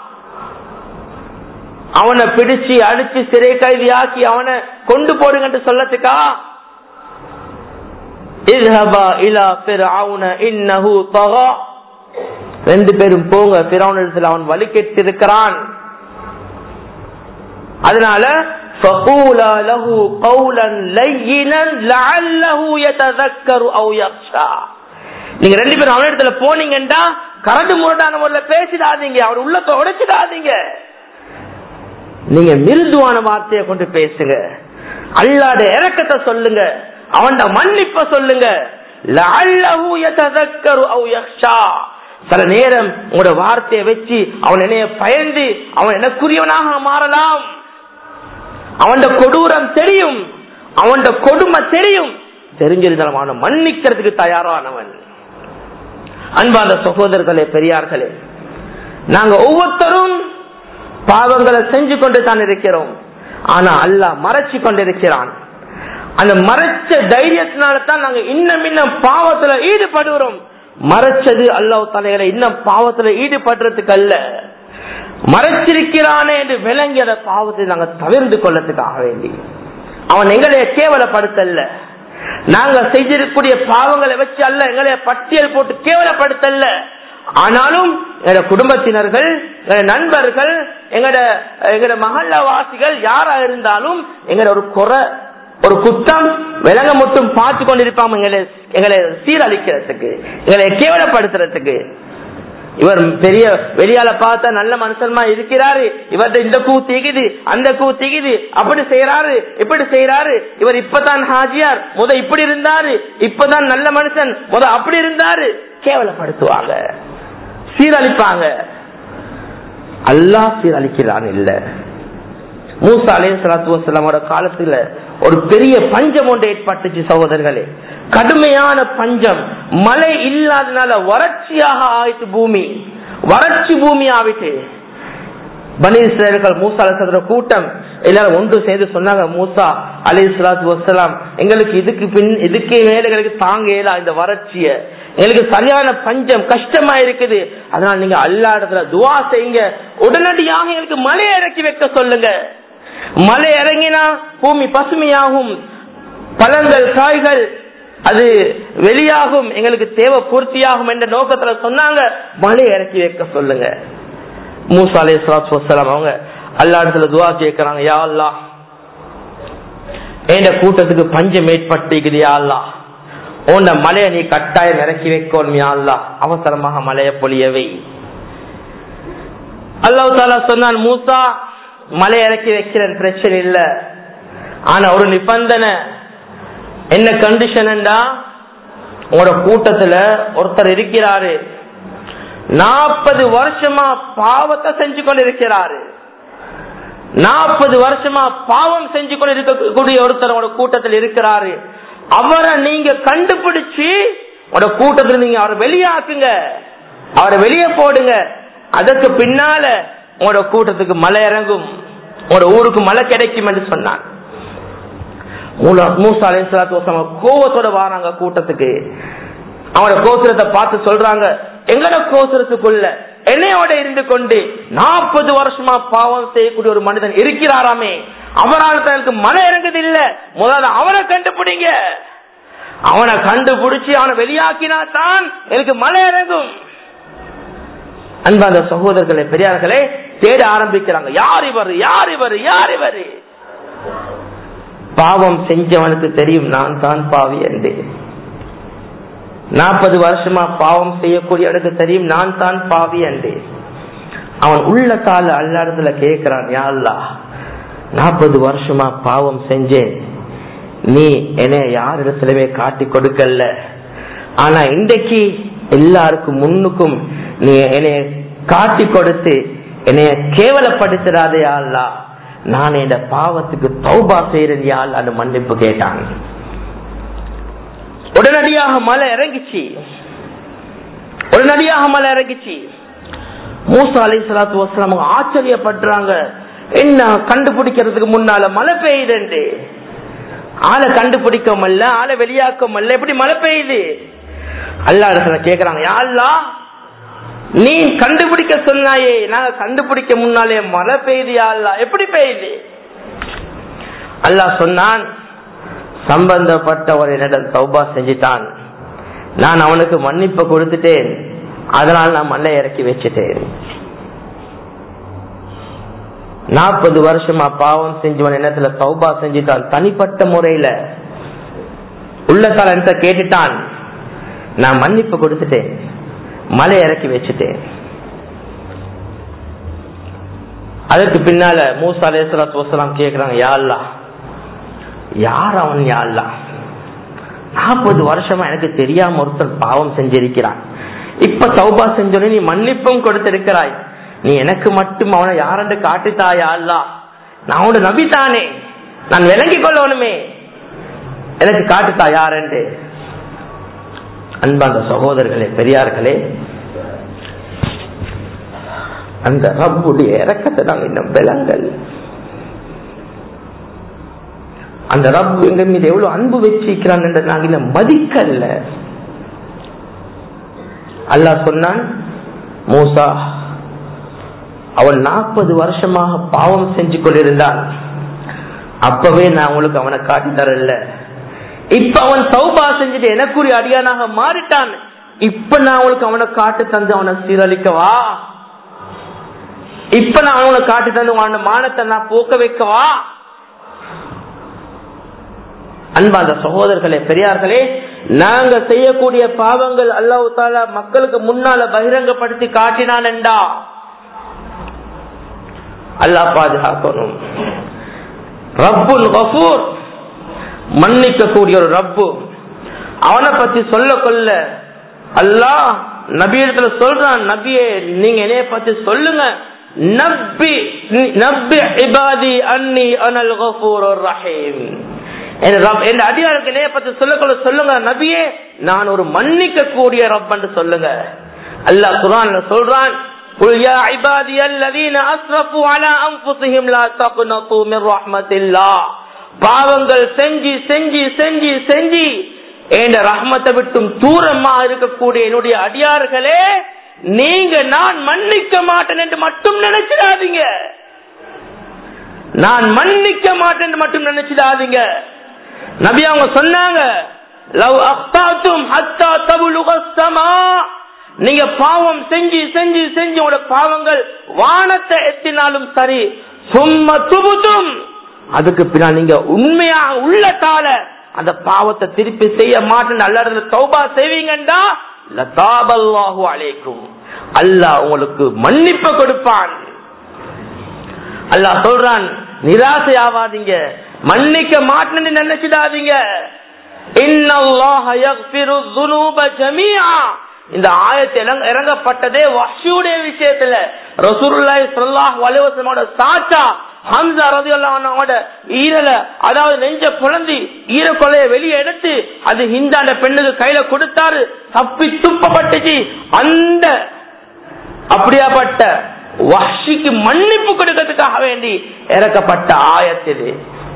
[SPEAKER 1] அவனை பிடிச்சு அடிச்சு சிறை கைதியாக்கி அவனை கொண்டு போடுங்கன்னு சொல்லத்துக்கா ரெண்டு பேரும் போங்க பிறவனிடத்தில் அவன் வழி கேட்டு இருக்கிறான் அதனால فقولا له قولا لينا لعله يتذكر او يخشى நீங்க ரெண்டு பேரும் அவனிடத்துல போனீங்கன்னா கரண்டு முரடான முறையில பேசிடாதீங்க அவர் உள்ளத்தை உடைச்சிடாதீங்க நீங்க மிருதுவான வார்த்தையை கொண்டு பேசுங்க அல்லாத இறக்கத்தை சொல்லுங்க அவன் மன்னிப்ப சொல்லுங்க சில நேரம் உங்களோட வார்த்தையை வச்சு அவன் என்னைய பயந்து அவன் எனக்குரியவனாக மாறலாம் அவன் கொடூரம் தெரியும் அவன் கொடுமை தெரியும் தெரிஞ்சிருந்தாலும் அவனை மன்னிக்கிறதுக்கு தயாரானவன் அன்பாந்த சகோதரர்களே பெரியார்களே நாங்க ஒவ்வொருத்தரும் பாவங்களை செஞ்சு கொண்டு தான் இருக்கிறோம் ஆனா அல்லாஹ் மறைச்சு கொண்டிருக்கிறான் அந்த மறைச்ச தைரியத்தினால தான் நாங்க இன்னும் இன்னும் பாவத்துல ஈடுபடுகிறோம் மறைச்சது அல்லாஹ் தலைகளை இன்னும் பாவத்துல ஈடுபடுறதுக்கு அல்ல மறைச்சிருக்கிறானே என்று விளங்கி அந்த பாவத்தை நாங்க தவிர்த்து கொள்ளத்துக்காக வேண்டி அவன் எங்களைய கேவலப்படுத்தல்ல நாங்க செய்திருக்கக்கூடிய பாவங்களை வச்சு அல்ல எங்களைய பட்டியல் போட்டு கேவலப்படுத்தல்ல ஆனாலும் எங்க குடும்பத்தினர்கள் எங்க நண்பர்கள் எங்கட எங்கட மகல்ல வாசிகள் யாரா இருந்தாலும் எங்கட ஒரு குறை ஒரு குத்தம் விலங்க மட்டும் பார்த்து கொண்டிருப்பாங்க எங்களை எங்களை சீரழிக்கிறதுக்கு எங்களை கேவலப்படுத்துறதுக்கு இவர் பெரிய வெளியால பார்த்தா நல்ல மனுஷன்மா இருக்கிறாரு இவர்கிட்ட இந்த கூ திகுது அந்த கூ திகுது அப்படி செய்யறாரு இப்படி செய்யறாரு இவர் இப்பதான் ஹாஜியார் முத இப்படி இருந்தாரு இப்பதான் நல்ல மனுஷன் முத அப்படி இருந்தாரு கேவலப்படுத்துவாங்க சீரழிப்பாங்க அல்லாஹ் சீரழிக்கிறான் இல்ல மூசா அலே சலாத்து வசலாமோட காலத்துல ஒரு பெரிய பஞ்சம் ஒன்று ஏற்பட்டுச்சு சகோதரர்களே கடுமையான பஞ்சம் மழை இல்லாதனால வறட்சியாக ஆயிட்டு பூமி வறட்சி பூமி ஆவிட்டு பனீஸ்வரர்கள் மூசா அலிசல கூட்டம் எல்லாரும் ஒன்று சேர்ந்து சொன்னாங்க மூசா அலி சலாத்து வசலாம் எங்களுக்கு இதுக்கு பின் இதுக்கே மேல எங்களுக்கு தாங்க இயலா இந்த வறட்சிய எங்களுக்கு சரியான பஞ்சம் கஷ்டமா இருக்குது அதனால நீங்க அல்லா இடத்துல துவா செய்யுங்க உடனடியாக எங்களுக்கு மழை இறக்கி வைக்க சொல்லுங்க மழை இறங்கினா பூமி பசுமையாகும் பழங்கள் காய்கள் அது வெளியாகும் எங்களுக்கு தேவை பூர்த்தியாகும் என்ற நோக்கத்துல சொன்னாங்க மழை இறக்கி வைக்க சொல்லுங்க மூசா அலே சலாத்து அவங்க அல்லா இடத்துல துவா கேட்கிறாங்க யா அல்லா என் கூட்டத்துக்கு பஞ்சம் ஏற்பட்டு யா அல்லா உன்ன மலையை நீ கட்டாயம் இறக்கி வைக்கணும் யா அல்லா அவசரமாக மலையை பொழியவை அல்லாஹ் தாலா சொன்னான் மூசா மலை இறக்கி வைக்கிறேன் பிரச்சனை இல்ல ஆனா ஒரு நிபந்தனை என்ன கண்டிஷன்டா உங்களோட கூட்டத்துல ஒருத்தர் இருக்கிறாரு நாற்பது வருஷமா பாவத்தை செஞ்சு கொண்டு இருக்கிறாரு நாற்பது வருஷமா பாவம் செஞ்சு கொண்டு இருக்கக்கூடிய ஒருத்தர் உங்களோட கூட்டத்தில் இருக்கிறாரு அவரை நீங்க கண்டுபிடிச்சு உங்களோட கூட்டத்தில் நீங்க அவரை வெளியாக்குங்க அவரை வெளியே போடுங்க அதற்கு பின்னால உங்களோட கூட்டத்துக்கு மழை இறங்கும் உங்களோட ஊருக்கு மழை கிடைக்கும் என்று சொன்னான் மூசா அலிஸ்லாத்து கோவத்தோட வராங்க கூட்டத்துக்கு அவனோட கோசுரத்தை பார்த்து சொல்றாங்க எங்கட கோசுரத்துக்குள்ள என்னையோட இருந்து கொண்டு நாற்பது வருஷமா பாவம் செய்யக்கூடிய ஒரு மனிதன் இருக்கிறாராமே அவரால் தனக்கு மழை இறங்குது இல்ல முதல்ல அவனை கண்டுபிடிங்க அவனை கண்டுபிடிச்சு அவனை வெளியாக்கினா தான் எனக்கு மழை இறங்கும் அன்பாந்த சகோதரர்களே பெரியார்களே தேட ஆரம்பிக்கிறாங்க யார் இவர் யார் இவர் யார் இவர் பாவம் செஞ்சவனுக்கு தெரியும் நான் தான் பாவி என்று நாற்பது வருஷமா பாவம் செய்யக்கூடியவனுக்கு தெரியும் நான் தான் பாவி என்று அவன் உள்ளத்தால அல்லாடத்துல கேட்கிறான் யாழ்லா நாற்பது வருஷமா பாவம் செஞ்சேன் நீ என்ன யார் இடத்துலவே காட்டி கொடுக்கல ஆனா இன்றைக்கு எல்லாருக்கும் முன்னுக்கும் நீ என்னை காட்டி கொடுத்து என்னைய கேவலப்படுத்துறாதே அல்லா நான் இந்த பாவத்துக்கு தௌபா செய்யறேன் யாழ் அந்த மன்னிப்பு கேட்டான் உடனடியாக மலை இறங்கிச்சு உடனடியாக மலை இறங்கிச்சு மூசா அலி சலாத்து வசலாம் ஆச்சரியப்படுறாங்க என்ன கண்டுபிடிக்கிறதுக்கு முன்னால மழை பெய்யுதுண்டு ஆளை கண்டுபிடிக்க மல்ல ஆளை வெளியாக்க மல்ல எப்படி மழை பெய்யுது அல்லா இடத்துல கேக்குறாங்க யாழ்லா நீ கண்டுபிடிக்க சொன்னாயே நாங்க கண்டுபிடிக்க முன்னாலே மழை பெய்யுது யாழ்லா எப்படி பெய்யுது அல்லாஹ் சொன்னான் சம்பந்தப்பட்டவர் என்னிடம் தௌபா செஞ்சிட்டான் நான் அவனுக்கு மன்னிப்பு கொடுத்துட்டேன் அதனால் நான் மண்ணை இறக்கி வச்சுட்டேன் நாற்பது வருஷமா பாவம் செஞ்சவன் என்னத்துல சௌபா செஞ்சுட்டான் தனிப்பட்ட முறையில உள்ளத்தால் என்கிட்ட கேட்டுட்டான் நான் மன்னிப்பு கொடுத்துட்டேன் மலை இறக்கி வச்சுட்டேன் அதற்கு பின்னால மூசா அலேஸ்வரத்து வசலாம் கேக்குறாங்க யாழ்லா யார் அவன் யாழ்லா நாற்பது வருஷமா எனக்கு தெரியாம ஒருத்தர் பாவம் செஞ்சிருக்கிறான் இப்ப சௌபா செஞ்சோன்னு நீ மன்னிப்பும் கொடுத்திருக்கிறாய் நீ எனக்கு மட்டும் அவனை யாரென்று காட்டித்தாயா அல்லா நான் அவனோட நபித்தானே நான் விளங்கிக் கொள்ளணுமே எனக்கு காட்டுத்தா யாரென்று அன்பாந்த சகோதரர்களே பெரியார்களே அந்த ரப்புடைய இறக்கத்தை நாங்கள் இன்னும் விலங்கல் அந்த ரப் எங்க மீது எவ்வளவு அன்பு வச்சிருக்கிறான் என்று நாங்கள் இன்னும் மதிக்கல்ல அல்லாஹ் சொன்னான் மூசா அவன் நாற்பது வருஷமாக பாவம் செஞ்சு கொண்டிருந்தான் அப்பவே நான் உங்களுக்கு அவனை காட்டி தரல இப்ப அவன் சௌபா செஞ்சுட்டு எனக்குரிய அடியானாக மாறிட்டான் இப்ப நான் அவனுக்கு அவனை காட்டு தந்து அவனை சீரழிக்கவா இப்ப நான் அவனை காட்டி தந்து அவன மானத்தை நான் போக்க வைக்கவா அன்பாந்த சகோதரர்களே பெரியார்களே நாங்க செய்யக்கூடிய பாவங்கள் அல்லாஹு தாலா மக்களுக்கு முன்னால பகிரங்கப்படுத்தி காட்டினான் என்றா அல்லாஹ் பாதுகாக்கணும் ரப்புல் கபூர் மன்னிக்க கூடிய ஒரு ரப்பு அவனை பத்தி சொல்ல கொள்ள அல்லாஹ் நபியிடத்துல சொல்றான் நபியே நீங்க என்னைய பத்தி சொல்லுங்க நப்பி நப்பி இபாதி அன்னி அனல் கபூர் ரஹீம் என் அடியாருக்கு என்னைய பத்தி சொல்லக்கொள்ள சொல்லுங்க நபியே நான் ஒரு மன்னிக்க கூடிய ரப் என்று சொல்லுங்க அல்லாஹ் குரான்ல சொல்றான் قل يا عبادي الذين اسرفوا على انفسهم لا تقنطوا من رحمه الله பாவங்கள் செஞ்சு செஞ்சு செஞ்சு செஞ்சு என் ரஹ்மத்தை விட்டும் தூரமா இருக்கக்கூடிய என்னுடைய அடியார்களே நீங்க நான் மன்னிக்க மாட்டேன் என்று மட்டும் நினைச்சிடாதீங்க நான் மன்னிக்க மாட்டேன் என்று மட்டும் நினைச்சிடாதீங்க நபி அவங்க சொன்னாங்க லவ் அக்தாத்தும் ஹத்தா தபுலுக ஸமா நீங்க பாவம் செஞ்சு செஞ்சு செஞ்சு உங்களோட பாவங்கள் வானத்தை எத்தினாலும் சரி சும்மா துபுத்தும் அதுக்கு பின்னால் நீங்க உண்மையாக உள்ளத்தால அந்த பாவத்தை திருப்பி செய்ய மாட்டேன் அல்ல தௌபா செய்வீங்கண்டா லதாபல்லாஹு அலைக்கும் அல்லாஹ் உங்களுக்கு மன்னிப்பு கொடுப்பான் அல்லாஹ் சொல்றான் நிராசை ஆவாதீங்க மன்னிக்க மாட்டேன்னு நினைச்சிடாதீங்க இந்த ஆயத்தை இறங்கப்பட்டதே வஷியுடைய விஷயத்துல ரசூருல்லாய் சொல்லாஹ் வலைவசனோட சாச்சா ஹம்சா ரதியோட ஈரல அதாவது நெஞ்ச புலந்தி ஈரக்கொலைய வெளியே எடுத்து அது ஹிந்தாண்ட பெண்ணுக்கு கையில கொடுத்தாரு தப்பி துப்பப்பட்டுச்சு அந்த அப்படியாப்பட்ட வஷிக்கு மன்னிப்பு கொடுக்கறதுக்காக வேண்டி இறக்கப்பட்ட ஆயத்திது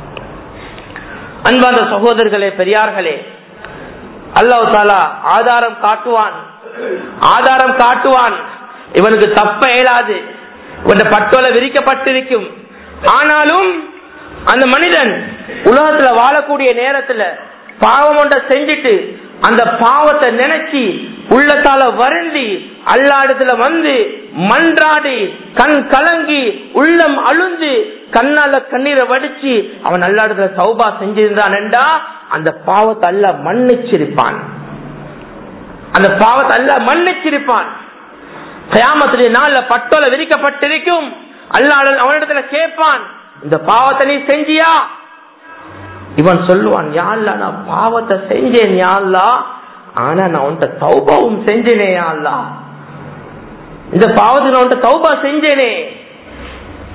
[SPEAKER 1] அன்பான சகோதரர்களே பெரியார்களே அல்லாஹ் தாலா ஆதாரம் காட்டுவான் ஆதாரம் காட்டுவான் இவனுக்கு தப்ப இயலாது இவன் பட்டோல விரிக்கப்பட்டிருக்கும் ஆனாலும் அந்த மனிதன் உலகத்துல வாழக்கூடிய நேரத்துல பாவம் ஒன்றை செஞ்சுட்டு அந்த பாவத்தை நினைச்சு உள்ளத்தால வருந்தி அல்லாடத்துல வந்து மன்றாடி கண் கலங்கி உள்ளம் அழுந்து கண்ணால கண்ணீரை வடிச்சு அவன் அல்லாடத்துல சௌபா செஞ்சிருந்தான் என்றா அந்த பாவத்தை அல்ல மன்னிச்சிருப்பான் அந்த பாவத்தை அல்ல மன்னிச்சிருப்பான் கயாமத்துடைய நாள்ல பட்டோல விரிக்கப்பட்டிருக்கும் அல்லாட அவனிடத்துல கேட்பான் இந்த பாவத்தை நீ செஞ்சியா இவன் சொல்லுவான் யாழ்லா நான் பாவத்தை செஞ்சேன் யாழ்லா ஆனா நான் உன்ட்ட தௌபாவும் செஞ்சேனே யாழ்லா இந்த பாவத்தை நான் உன்ட்ட தௌபா செஞ்சேனே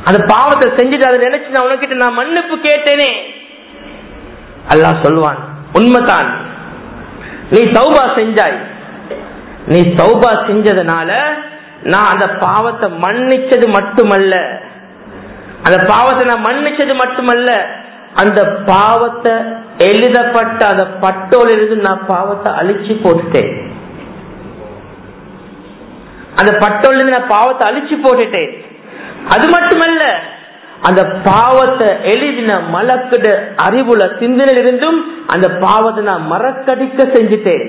[SPEAKER 1] அந்த பாவத்தை செஞ்சுட்டு அதை நினைச்சு நான் உனக்கிட்ட நான் மன்னிப்பு கேட்டேனே அல்லாஹ் சொல்வான் உண்மைதான் நீ தௌபா செஞ்சாய் நீ தௌபா செஞ்சதுனால நான் அந்த பாவத்தை மன்னிச்சது மட்டுமல்ல அந்த பாவத்தை நான் மன்னிச்சது மட்டுமல்ல அந்த பாவத்தை எழுதப்பட்ட அந்த பட்டோலிருந்து நான் பாவத்தை அழிச்சு போட்டுட்டேன் அந்த பட்டோலிருந்து நான் பாவத்தை அழிச்சு போட்டுட்டேன் அது மட்டுமல்ல அந்த பாவத்தை எழுதின மலக்கிட அறிவுல சிந்தனையில் இருந்தும் அந்த பாவத்தை நான் மறக்கடிக்க செஞ்சுட்டேன்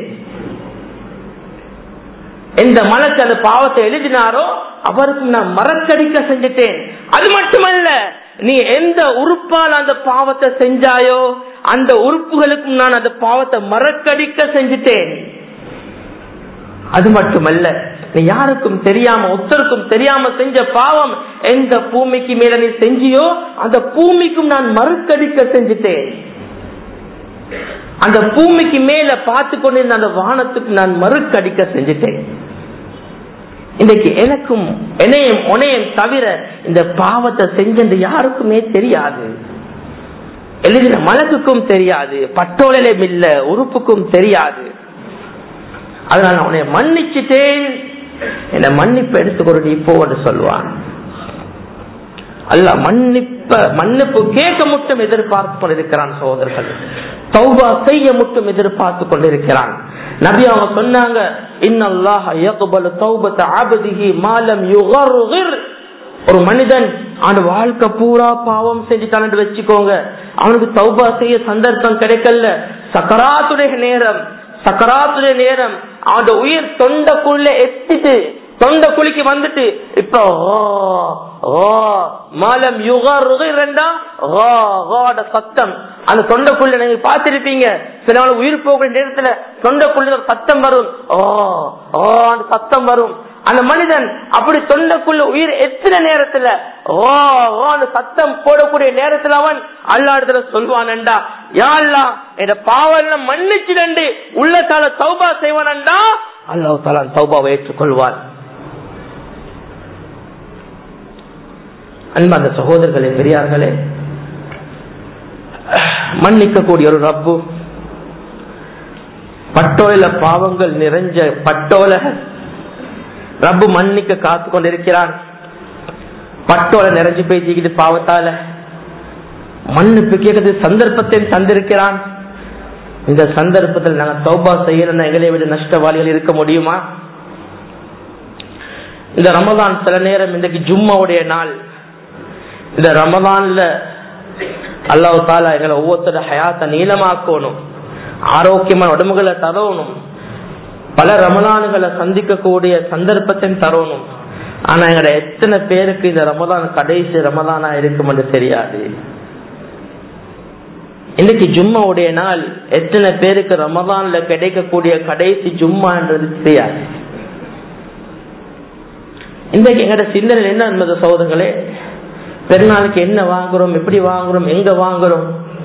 [SPEAKER 1] எந்த மலக்கு அந்த பாவத்தை எழுதினாரோ அவருக்கு நான் மறக்கடிக்க செஞ்சுட்டேன் அது மட்டுமல்ல நீ எந்த உறுப்பால் அந்த பாவத்தை செஞ்சாயோ அந்த உறுப்புகளுக்கும் நான் அந்த பாவத்தை மறக்கடிக்க செஞ்சுட்டேன் அது மட்டுமல்ல நீ யாருக்கும் தெரியாம ஒருத்தருக்கும் தெரியாம செஞ்ச பாவம் எந்த பூமிக்கு மேல நீ செஞ்சியோ அந்த பூமிக்கும் நான் மறுக்கடிக்க செஞ்சுட்டேன் அந்த பூமிக்கு மேல பார்த்து கொண்டிருந்த அந்த வானத்துக்கு நான் மறுக்கடிக்க செஞ்சுட்டேன் இன்னைக்கு எனக்கும் என்னையும் உனையும் தவிர இந்த பாவத்தை செஞ்சது யாருக்குமே தெரியாது எழுதின மலக்குக்கும் தெரியாது பட்டோலையிலும் இல்ல உறுப்புக்கும் தெரியாது அதனால நான் உன்னை மன்னிச்சுட்டேன் என்ன மன்னிப்பு எடுத்துக்கொண்டு நீ போன்னு சொல்லுவான் அல்ல மன்னிப்ப மன்னிப்பு கேட்க மட்டும் எதிர்பார்த்து கொண்டிருக்கிறான் சகோதரர்கள் தௌபா செய்ய மட்டும் எதிர்பார்த்து கொண்டிருக்கிறான் நபி அவங்க சொன்னாங்க இன்னல்லாஹ யக்பலு தௌபத அபதிஹி மாலம் யுகர்கிர் ஒரு மனிதன் அவன் வாழ்க்கை பூரா பாவம் செஞ்சுட்டான்னு வச்சுக்கோங்க அவனுக்கு தௌபா செய்ய சந்தர்ப்பம் கிடைக்கல சக்கராத்துடைய நேரம் சக்கராத்துடைய நேரம் அவன் உயிர் தொண்டக்குள்ள எத்திட்டு தொண்ட குழிக்கு வந்துட்டு இப்போ மாலம் யுகா சத்தம் அந்த தொண்டைக்குள்ள நீங்க பார்த்திருப்பீங்க சில உயிர் போகிற நேரத்துல தொண்டைக்குள்ள ஒரு சத்தம் வரும் ஓ ஓ அந்த சத்தம் வரும் அந்த மனிதன் அப்படி தொண்டைக்குள்ள உயிர் எத்தனை நேரத்துல ஓ ஓ அந்த சத்தம் போடக்கூடிய நேரத்துல அவன் அல்லாடத்துல சொல்வானண்டா யாழ்லா என் பாவம் மன்னிச்சுடண்டு உள்ளத்தால சௌபா செய்வானண்டா அல்லாஹ் தாலா சௌபாவை ஏற்றுக்கொள்வான் அன்பு அந்த சகோதரர்களே பெரியார்களே மன்னிக்கக்கூடிய ஒரு ரப்பு பட்டோல பாவங்கள் நிறைஞ்ச பட்டோல ரப்பு மன்னிக்க காத்து கொண்டிருக்கிறான் பட்டோல நிறைஞ்சு பேசிக்கிட்டு பாவத்தால மன்னிப்பு கேட்கறது சந்தர்ப்பத்தை தந்திருக்கிறான் இந்த சந்தர்ப்பத்தில் நாங்க சௌபா செய்யலன்னா எங்களை விட நஷ்டவாளிகள் இருக்க முடியுமா இந்த ரமதான் சில நேரம் இன்றைக்கு ஜும்மாவுடைய நாள் இந்த ரமதான்ல அல்லாஹ் தாலா எங்களை ஒவ்வொருத்தர ஹயாத்த நீளமாக்கணும் ஆரோக்கியமான உடம்புகளை தரணும் பல ரமலான்களை சந்திக்கக்கூடிய சந்தர்ப்பத்தை தரணும் ஆனா எங்கட எத்தனை பேருக்கு இந்த ரமதான் கடைசி ரமதானா இருக்கும் என்று தெரியாது இன்னைக்கு ஜும்மாவுடைய நாள் எத்தனை பேருக்கு ரமதான்ல கிடைக்கக்கூடிய கடைசி ஜும்மா என்றது தெரியாது இன்றைக்கு எங்கட சிந்தனை என்ன என்பது சோதங்களே பெருநாளுக்கு என்ன வாங்குறோம் எப்படி வாங்குறோம் எங்க வாங்குறோம்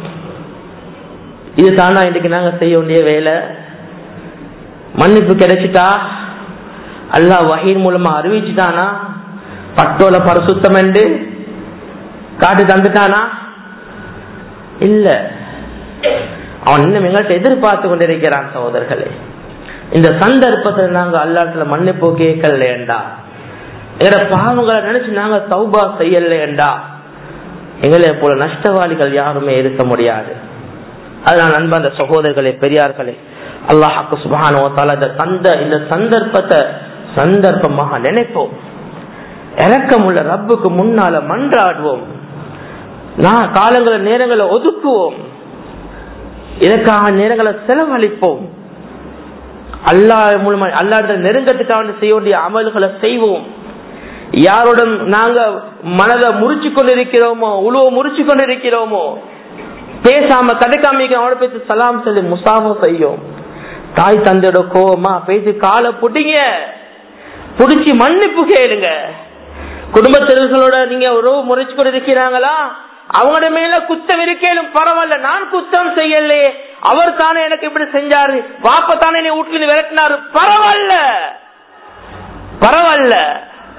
[SPEAKER 1] இது தானா இன்னைக்கு நாங்க செய்ய வேண்டிய வேலை மன்னிப்பு கிடைச்சிட்டா அல்லா வகையின் மூலமா அறிவிச்சுட்டானா பட்டோல பரிசுத்தம் என்று காட்டு தந்துட்டானா இல்ல அவன் இன்னும் எங்கள்கிட்ட எதிர்பார்த்து கொண்டிருக்கிறான் சகோதரர்களே இந்த சந்தர்ப்பத்தில் நாங்க அல்லாத்துல மன்னிப்பு கேட்கலேண்டா எங்கட பாவங்களை நினைச்சு நாங்க சௌபா செய்யலேண்டா எங்களை போல நஷ்டவாளிகள் யாருமே இருக்க முடியாது அதனால நண்பன் அந்த சகோதரர்களே பெரியார்களே அல்லாஹாக்கு சுபானோ தால தந்த இந்த சந்தர்ப்பத்தை சந்தர்ப்பமாக நினைப்போம் இறக்கமுள்ள ரப்புக்கு முன்னால மன்றாடுவோம் நான் காலங்கள நேரங்களை ஒதுக்குவோம் இதற்காக நேரங்களை செலவழிப்போம் அல்லா மூலமா அல்லாட நெருங்கத்துக்காக செய்ய வேண்டிய அமல்களை செய்வோம் யாருடன் நாங்க மனதை முறிச்சு கொண்டிருக்கிறோமோ உழுவ முறிச்சு கொண்டிருக்கிறோமோ பேசாம கடைக்காம அவட பேசி சலாம் சொல்லி முசாமம் செய்யும் தாய் தந்தையோட கோவமா பேசி காலை புடிங்க புடிச்சு மன்னிப்பு கேளுங்க குடும்பத்தினர்களோட நீங்க உறவு முறைச்சு கொண்டு இருக்கிறாங்களா அவங்களோட மேல குத்தம் இருக்கேனும் பரவாயில்ல நான் குத்தம் செய்யலையே அவர் தானே எனக்கு இப்படி செஞ்சாரு பாப்ப தானே என்னை வீட்டுல விரட்டினாரு பரவாயில்ல பரவாயில்ல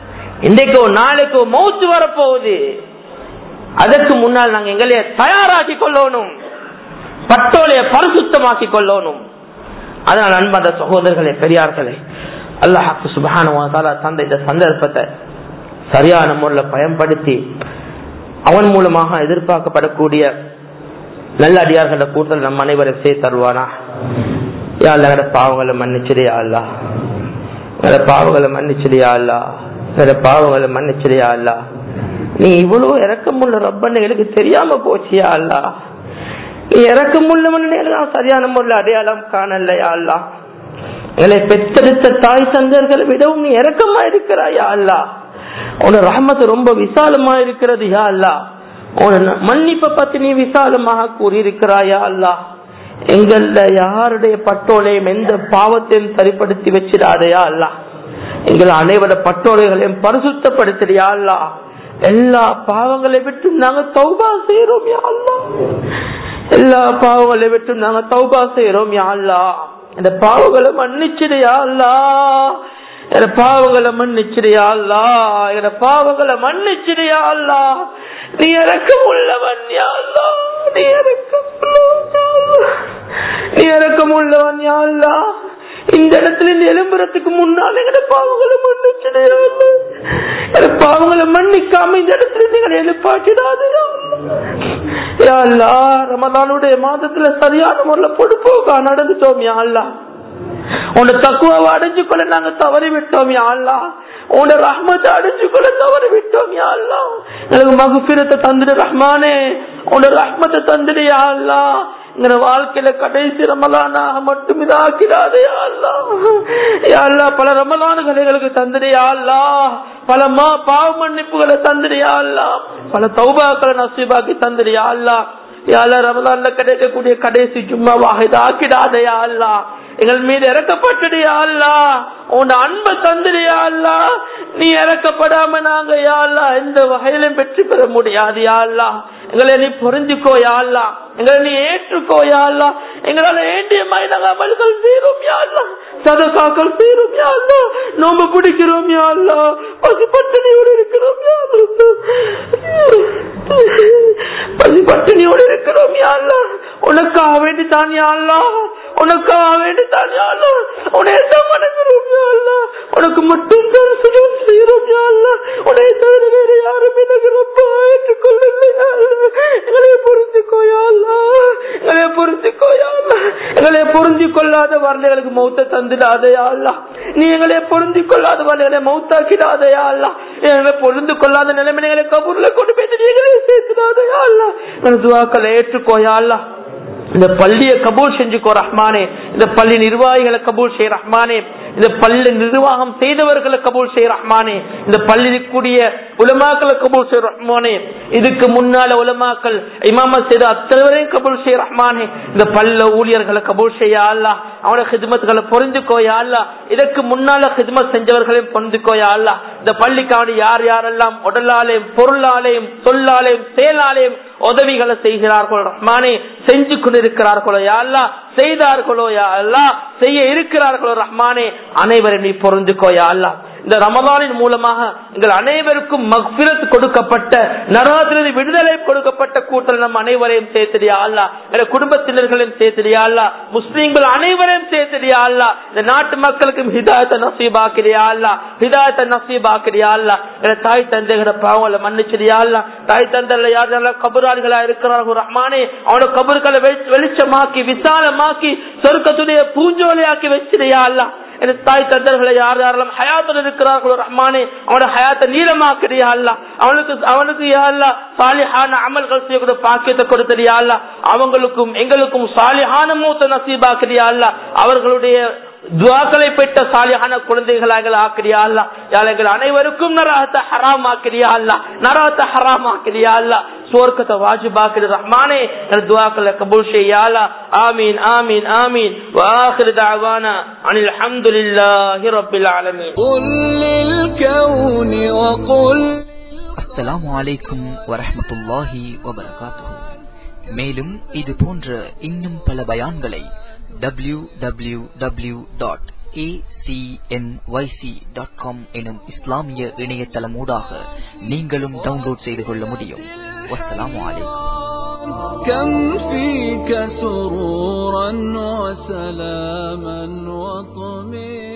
[SPEAKER 1] இன்றைக்கு ஒரு நாளைக்கு ஒரு மௌத்து வரப்போகுது அதற்கு முன்னால் நாங்க எங்களைய தயாராக்கி கொள்ளணும் பட்டோலைய பரிசுத்தமாக்கி கொள்ளணும் அதனால் அன்பந்த சகோதரர்களே பெரியார்களே அல்லாஹாக்கு சுபகான தந்த இந்த சந்தர்ப்பத்தை சரியான முறையில் பயன்படுத்தி அவன் மூலமாக எதிர்பார்க்கப்படக்கூடிய நல்ல அடியார்கள கூட்டத்தில் நம் அனைவரும் சேர்த்து தருவானா யாழ்ல எங்கட பாவங்களை மன்னிச்சிடியா அல்லா எங்கட பாவங்களை மன்னிச்சிடியா அல்லா எங்கட பாவங்களை மன்னிச்சிடியா அல்லா நீ இவ்வளவு இறக்கமுள்ள ரப்பன்னு எங்களுக்கு தெரியாம போச்சியா அல்லா நீ இறக்கமுள்ளவன்னு நான் சரியான முறையில் அடையாளம் காணலையா அல்லா எங்களை பெற்றெடுத்த தாய் தந்தர்களை விடவும் நீ இறக்கமா இருக்கிறாயா அல்லா உன ரஹமத்து ரொம்ப விசாலமா இருக்கிறது யா அல்லா உன மன்னிப்பை பத்தி நீ விசாலமாக கூறியிருக்கிறாயா அல்லா எங்கள யாருடைய பட்டோலையும் எந்த பாவத்தையும் சரிப்படுத்தி வச்சிடாதையா அல்லா எங்கள் அனைவர பட்டோலைகளையும் பரிசுத்தப்படுத்தியா அல்லா எல்லா பாவங்களை விட்டு நாங்க தௌபா செய்யறோம் யா அல்லா எல்லா பாவங்களை விட்டு நாங்க தௌபா செய்யறோம் யா அல்லா இந்த பாவங்களை மன்னிச்சிடுயா அல்லா என பாவங்களை மன்னிச்சிடியா அல்லா என பாவங்களை மன்னிச்சிடியா அல்லா நீ இறக்கம் உள்ளவன் யா அல்லா நீ இறக்கம் நீ இறக்கம் உள்ளவன் யா அல்லா இந்த இடத்துல இந்த எலும்புறத்துக்கு முன்னால் எங்கட பாவங்களை மன்னிச்சிடையா என பாவங்களை மன்னிக்காம இந்த இடத்துல நீங்கள் எழுப்பாட்டிடாது யா அல்லா ரமதானுடைய மாதத்துல சரியான முறையில் பொடுப்போக்கா நடந்துட்டோம் யா அல்லா உன்னை தக்குவாவை அடைஞ்சு கொள்ள நாங்க தவறி விட்டோம் யாழ்லா உன்னை ரஹ்மத்தை அடைஞ்சு கொள்ள தவறி விட்டோம் யாழ்லா எனக்கு மகுபிரத்தை தந்துடு ரஹ்மானே உன்னை ரஹ்மத்தை தந்துடு யாழ்லா எங்க வாழ்க்கையில கடைசி ரமலானாக மட்டும் இதாக்கிறாதே யாழ்லா யாழ்லா பல ரமலானுகள் எங்களுக்கு தந்துடு யாழ்லா பல மா பாவ மன்னிப்புகளை தந்துடு யாழ்லா பல தௌபாக்களை நசீபாக்கி தந்துடு யாழ்லா யாழ்லா ரமலான்ல கிடைக்கக்கூடிய கடைசி ஜும்மாவாக இதாக்கிடாதையா அல்லா எங்கள் மீது இறக்கப்பட்டுடியா அல்லா உன் அன்பை தந்துடியா அல்லா நீ இறக்கப்படாம நாங்க யாழ்லா எந்த வகையிலும் வெற்றி பெற முடியாது யாழ்லா எங்களை நீ புரிஞ்சுக்கோ யாழ்லா எங்களை நீ ஏற்றுக்கோ யாழ்லா எங்களால வேண்டிய மைனக அமல்கள் தீரும் யாழ்லா சதகாக்கள் தீரும் யாழ்லா நோம்பு பிடிக்கிறோம் யாழ்லா பசி பட்டினியோடு இருக்கிறோம் பசி பட்டினியோடு இருக்கிறோம் யாழ்லா உனக்காக வேண்டி தான் யாழ்லா உனக்காக வேண்டி தான் யாழ்லா உன்னை மனதிலும் யாழ்லா உனக்கு மட்டும் தான் சுஜம் செய்கிறோம் யாழ்லா உன்னை தவிர வேறு யாரும் எனக்கு ரொம்ப ஏற்றுக்கொள்ளவில்லை எங்களை புரிஞ்சுக்கோ யாழ்லா எங்களை புரிஞ்சுக்கோ யாழ்லா எங்களை புரிஞ்சு கொள்ளாத வரலைகளுக்கு மௌத்த தந்துடாத யாழ்லா நீ எங்களை புரிஞ்சு கொள்ளாத வரலைகளை மௌத்தாக்கிடாத யாழ்லா எங்களை புரிந்து கொள்ளாத நிலைமைகளை கபூர்ல கொண்டு போயிட்டு நீங்களே சேர்த்துடாத யாழ்லா துவாக்களை ஏற்றுக்கோ யாழ்லா இந்த பள்ளியை கபூல் செஞ்சுக்கோ ரஹ்மானே இந்த பள்ளி நிர்வாகிகளை கபூல் செய்ய ரஹ்மானே இந்த பள்ளி நிர்வாகம் செய்தவர்களை கபூல் செய்ய ரஹ்மானே இந்த பள்ளியில் கூடிய உலமாக்களை கபூல் செய்ய ரஹ்மானே இதுக்கு முன்னால உலமாக்கள் இமாம செய்த அத்தனைவரையும் கபூல் செய்ய ரஹ்மானே இந்த பல்ல ஊழியர்களை கபூல் செய்ய அல்லா அவன ஹிதமத்துகளை பொருந்துக்கோயா அல்லா இதற்கு முன்னால ஹிதமத் செஞ்சவர்களையும் பொருந்துக்கோயா அல்லா இந்த பள்ளிக்கான யார் யாரெல்லாம் உடலாலையும் பொருளாலையும் சொல்லாலையும் செயலாலையும் உதவிகளை செய்கிறார்களோ ரஹ்மானே செஞ்சு கொண்டிருக்கிறார்களோ யாழ்லா செய்தார்களோ யா அல்லா செய்ய இருக்கிறார்களோ ரஹ்மானே அனைவரும் நீ பொருந்துக்கோ யா அல்லா இந்த ரமதானின் மூலமாக எங்கள் அனைவருக்கும் மக்பிரத் கொடுக்கப்பட்ட நரகத்திலிருந்து விடுதலை கொடுக்கப்பட்ட கூட்டல் நம் அனைவரையும் சேர்த்துடியா அல்லா எங்க குடும்பத்தினர்களையும் சேர்த்துடியா அல்லா முஸ்லீம்கள் அனைவரையும் சேர்த்துடியா அல்லா இந்த நாட்டு மக்களுக்கும் ஹிதாயத்தை நசீபாக்கிறியா அல்லா ஹிதாயத்தை நசீபாக்கிறியா அல்லா எங்க தாய் தந்தைகிற பாவங்களை மன்னிச்சிடியா அல்லா தாய் தந்தைல யார் யாரெல்லாம் கபுராளிகளா இருக்கிறார்கள் ரஹ்மானே அவனோட கபுர்களை வெளிச்சமாக்கி விசாலமாக்கி சொர்க்கத்துடைய பூஞ்சோலையாக்கி வச்சிருயா அல்லா என் தாய் தந்தர்களை யார் யாரெல்லாம் ஹயாத்தில் இருக்கிறார்களோ ரஹ்மானே அவனோட ஹயாத்தை நீளமாக்கிறியா அல்ல அவனுக்கு அவனுக்கு யாழ்லா சாலிஹான அமல்கள் செய்யக்கூடிய பாக்கியத்தை கொடுத்தறியா அல்ல அவங்களுக்கும் எங்களுக்கும் சாலிஹான மூத்த நசீபாக்கிறியா அல்ல அவர்களுடைய துவாக்களை பெற்ற சாலியான குழந்தைகளாக ஆக்கிறியா அல்ல எங்கள் அனைவருக்கும் நரகத்தை ஹராம் ஆக்கிறியா அல்ல நரகத்தை ஹராம் ஆக்கிறியா அல்ல சுவர்க்கத்தை வாஜிபாக்கிற ரஹ்மானே என் துவாக்களை கபூல் செய்யாலா ஆமீன் ஆமீன் ஆமீன் வாஹிர் தாவானா அனில் அல்ஹம்துலில்லாஹி ரப்பில் ஆலமீன்
[SPEAKER 2] قل للكون وقل
[SPEAKER 3] அஸ்ஸலாமு அலைக்கும் வரஹ்மத்துல்லாஹி வபரகாத்துஹு மேலும் இது போன்ற இன்னும் பல பயான்களை www.acmyc.com டாட் காம் எனும் இஸ்லாமிய இணையதளமூடாக நீங்களும் டவுன்லோட் செய்து கொள்ள முடியும் வஸ்ஸலாமு அலைக்கும்
[SPEAKER 2] كم فيك سرورا وسلاما وطمئنا